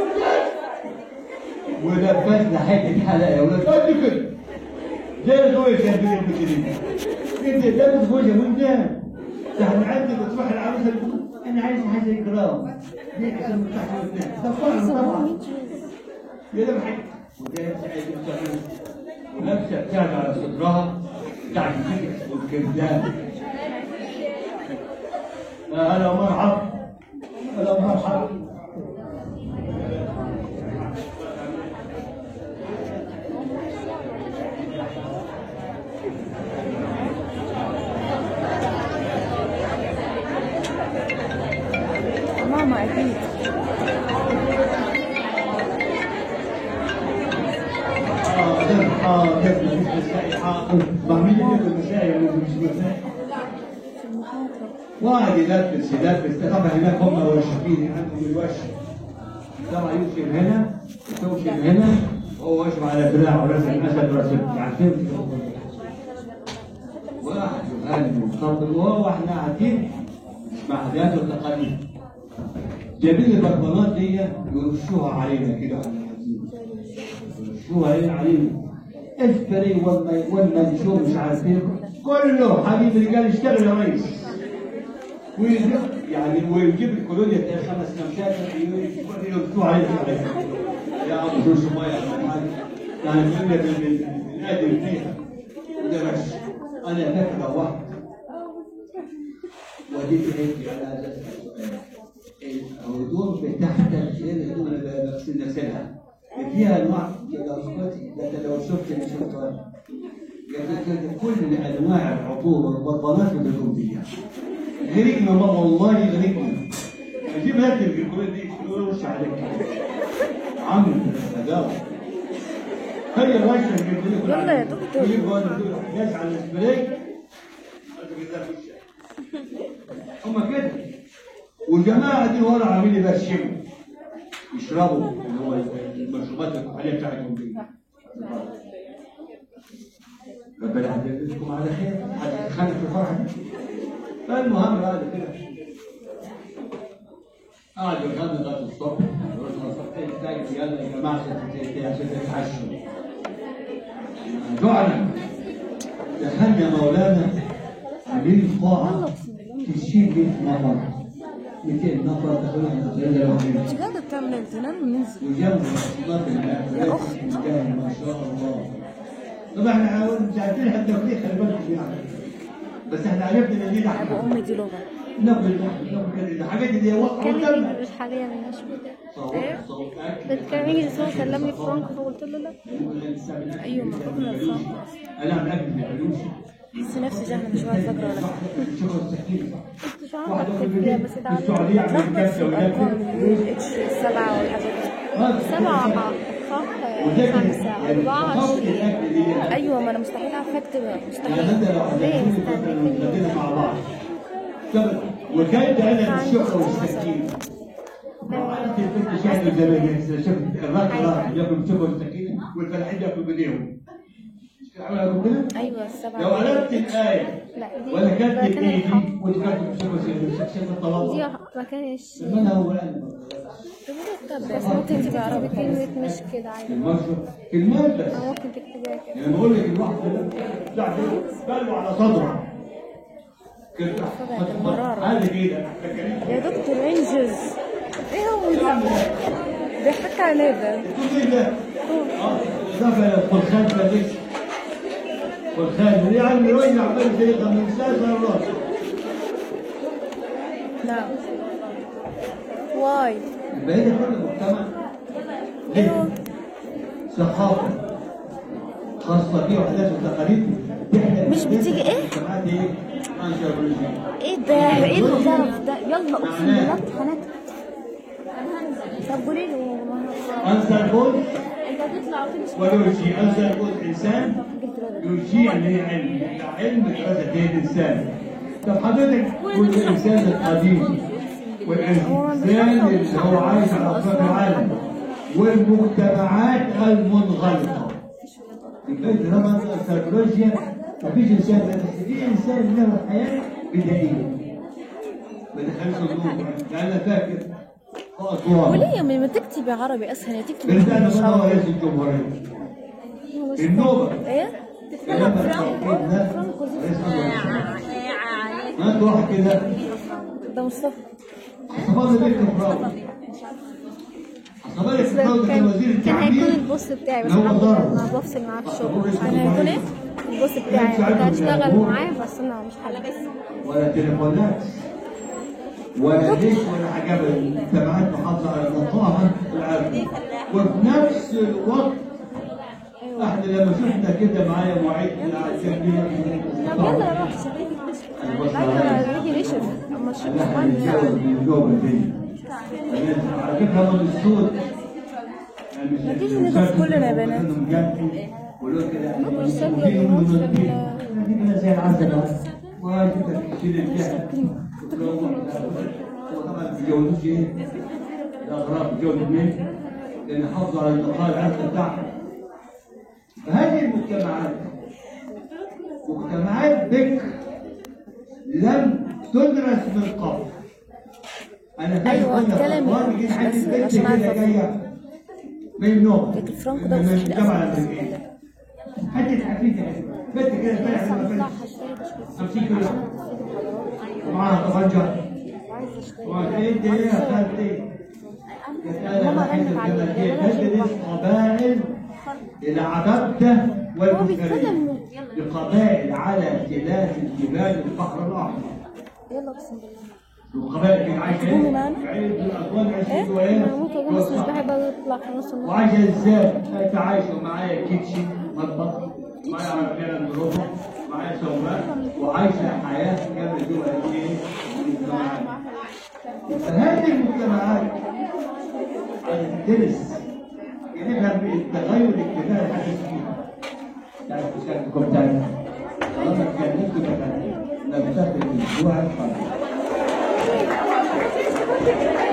E: ولبسنا حتة حلقة يا ولاد قد كده زي الغوية كان في المسلمين انت لابس وجه وانت ده احنا عندي بتصبح العروسه بتقول انا عايز حاجه اكرام ليه عشان مرتاح وبتاع طبعا طبعا يا ده حاجه وده عايز ولابسه بتاع على صدرها بتاع الفكر والكذاب هلا مرحب هلا مرحب
C: ماما اكيد
E: حاضر حاضر مفيش مسائل حاضر بعمل لك المسائل ولا مش مسائل واحد يلبس يلبس طبعا هناك هم وشفين عندهم الوش طبعا يوشم هنا وتوشم هنا وهو وشم على دراعه راس الاسد راس عارفين واحد يغني ويطبل وهو احنا قاعدين مع عادات والتقاليد جايبين البربانات دي يرشوها علينا كده على العزيز يرشوها علينا علينا الفري والم- والمنشور مش عارف ايه كله حبيب الرجال اشتغل يا ريس ويجيب يعني ويجيب الكولونيا بتاع خمس كمشات يرشوها علينا يا ابو جوش ميه يا حاج يعني كنا بنقدم فيها وده بس انا فاكر واحد وديت عندي على هذا السؤال الهدوم بتاعتك غير الهدوم اللي بغسل نفسها فيها انواع تداوشات ده لو شفت اللي شفتها كل انواع العطور والبطانات والهدوم دي غريقنا ماما والله غريقنا اجيب هات الكليه دي وش عليك عامل تداوش هي الراشة اللي بيقول لك
C: يلا يا دكتور.
E: يجيب واحد يقول جالس على السبراي هم كده والجماعه دي ورا عاملين يبشموا يشربوا اللي هو المشروبات الكحوليه بتاعتهم دي ربنا يهديكم على خير حد يتخانق في الفرحه دي فالمهم هذا كده قعد يغني لغايه الصبح رحنا الصبحين تاني يلا يا جماعه عشان عشان تتعشوا جوعنا دخلنا مولانا عاملين قاعه تشيل 100 نفر 200 نفر دخلنا غير الوحيد
C: مش قاعدة بتعمل التنان وننزل
E: وجنب الصلاة
C: يا أخت.
E: المكان ما شاء الله طبعا احنا عاوزين مش عارفين حتى تفريق خلي بالكم يعني بس احنا عرفنا ان دي
C: ابو
E: لحمه
C: امي دي لغة
E: نقل اللحم نقل كده الحاجات اللي هي وقعوا
B: كلمني
E: قدامنا
B: مش حاليا مش
E: صوت صوت اكل
B: بتكلمني بس هو سلمني فرانك فقلت له لا
C: ايوه ما كنا الفرق
E: انا عم اكل في الفلوس
C: بحس نفسي جهنم مش واقف اقرا ولا حاجة.
E: شغل السكين
B: مش عارفه اكتب فيها بس
E: في
B: تعالى
E: السعوديه عم
C: لخبط في الارقام
E: يتكلم
C: الاتش السبعة والحاجات دي
B: سبعة خ خمسة أربعة عشرين
C: ايوه ما انا مستحيل اعرف اكتب
E: يعني
C: مستحيل
E: انت لو
B: ليه؟
E: هتكون مثلا خلينا مع بعض طب وكانت انا الشقه والسكين انت البنت شاهد زمان شفت الراجل راح ياكل بالشقه والسكينه والفلاحين ياكلوا بايديهم عملوا كده؟
C: ايوه السبعة
E: لو قلبت الايه
B: لا دي
E: ولا كانت
B: مكان
E: بايدي
B: الحق
E: وانت كاتب بالشقه والسكينه
B: دي
E: الطلاق
B: مكان الشيء
E: من هو الان
C: بس ممكن تبقى عربي
B: كلمة مش كده عادي
E: المشرب كلمات بس
B: أو ممكن تكتبها كده
E: يعني بقول لك الواحد بتاع بلوا على صدره كده هذا كده
C: يا دكتور انجز ايه هو ده؟ بيحك عليه ده
E: تقول ايه ده؟ اه دفع الخلخال فليس خلخال يا عمي وين عمال زي خمسات مرات
C: نعم واي
E: البعيد كل المجتمع
C: ايوه
E: ثقافه خاصه فيه وحدات وتقاليد احنا
C: مش بتيجي إيه؟
E: الجامعات ايه؟ انثروبولوجيا
C: ايه ده ايه القرف ده يلا اقسم بالله امتحانات طب قولي له
E: انثروبول
C: انت هتطلع وتمشي
E: ولوجي انثروبول انسان لوجي يعني هي علم علم دراسه ايه الانسان طب حضرتك قول الانسان القديم والانسان اللي هو عايش على اطراف العالم والمجتمعات المنغلقه يبقى طالما السيكولوجيا مفيش انسان بس في انسان له حياه بدائيه ما دخلش النور لان فاكر اطوار
C: وليه يا أمي ما تكتبي عربي اسهل يا تكتبي
E: بلدان
C: مش
E: بقى
C: عربي
E: رئيس الجمهوريه النوبه
C: ايه
E: كلام التوحيد ده رئيس الجمهورية. ما انت واحد كده
C: ده مصطفى
E: صفاد بيك فراوي صفاد بيك فراوي كان وزير
C: كان هيكون
E: التعليم
C: البوست بتاعي بس
E: اللي هو
C: انا
E: ضرب.
C: انا بفصل معاه في الشغل كان هيكون ايه البوست بتاعي كنت هشتغل معاه بس انا مش حابة
E: ولا تليفونات ولا ليش ولا حاجه الجامعات محافظه على النظافه العامه وفي نفس الوقت احنا لما شفنا كده معايا معيد من الجامعيه
C: طب يلا روح لا يجي ليش اما الشغل
E: احنا نتجاوز من جوه الدنيا على فكره هم الصوت
C: ما تيجي ندخل كلنا يا بنات.
E: ولو كده
C: ممكن نسجل ونوصل
E: كده زي العسل وكده تشيل الجهل وطبعا ما بيتجوزوش ايه؟ الاغراب بيتجوزوا اثنين لان حافظوا على النقاء العسل بتاعهم فهذه المجتمعات مجتمعات بكر لم تدرس من قبل انا فاكر
C: أيوة،
E: كنا في
C: اتكلم
E: أخبار جيت عندي
C: بس
E: البنت
C: عشان
E: كده
C: أعرف.
E: جايه من النوم
C: لكن فرانكو ده
E: من
C: مستحيل
E: الجامعه
C: أصلاً.
E: الامريكيه حته حفيده بنت كده امبارح لما كانت 50 كيلو ومعاها طبنجه وقلت انت ايه يا خالتي؟ قلت انا بحب الجماليه بدرس قبائل العبده والمنفردين لقبائل على تلال الجبال البحر الاحمر
C: يلا اقسم بالله
E: وقبائل كانت عايشه
C: تقومي معانا؟
E: عيد الاطفال
C: ايه
E: عايشين
C: انا
E: وهنا
C: ممكن اقوم بس مش بحب اطلع في نص النهار
E: وعايشه ازاي؟ انت عايشه معايا كيتشن مطبخ معايا عربيه لاند معايا سواق وعايشه حياه كامله جوه الايه؟ المجتمعات. فهذه المجتمعات عايزه تدرس يجيبها بالتغير الاجتماعي الحديث فيها. تعرف مشكلتكم تعرف طالما اتكلمت كده لم تاخد الاسبوع القادم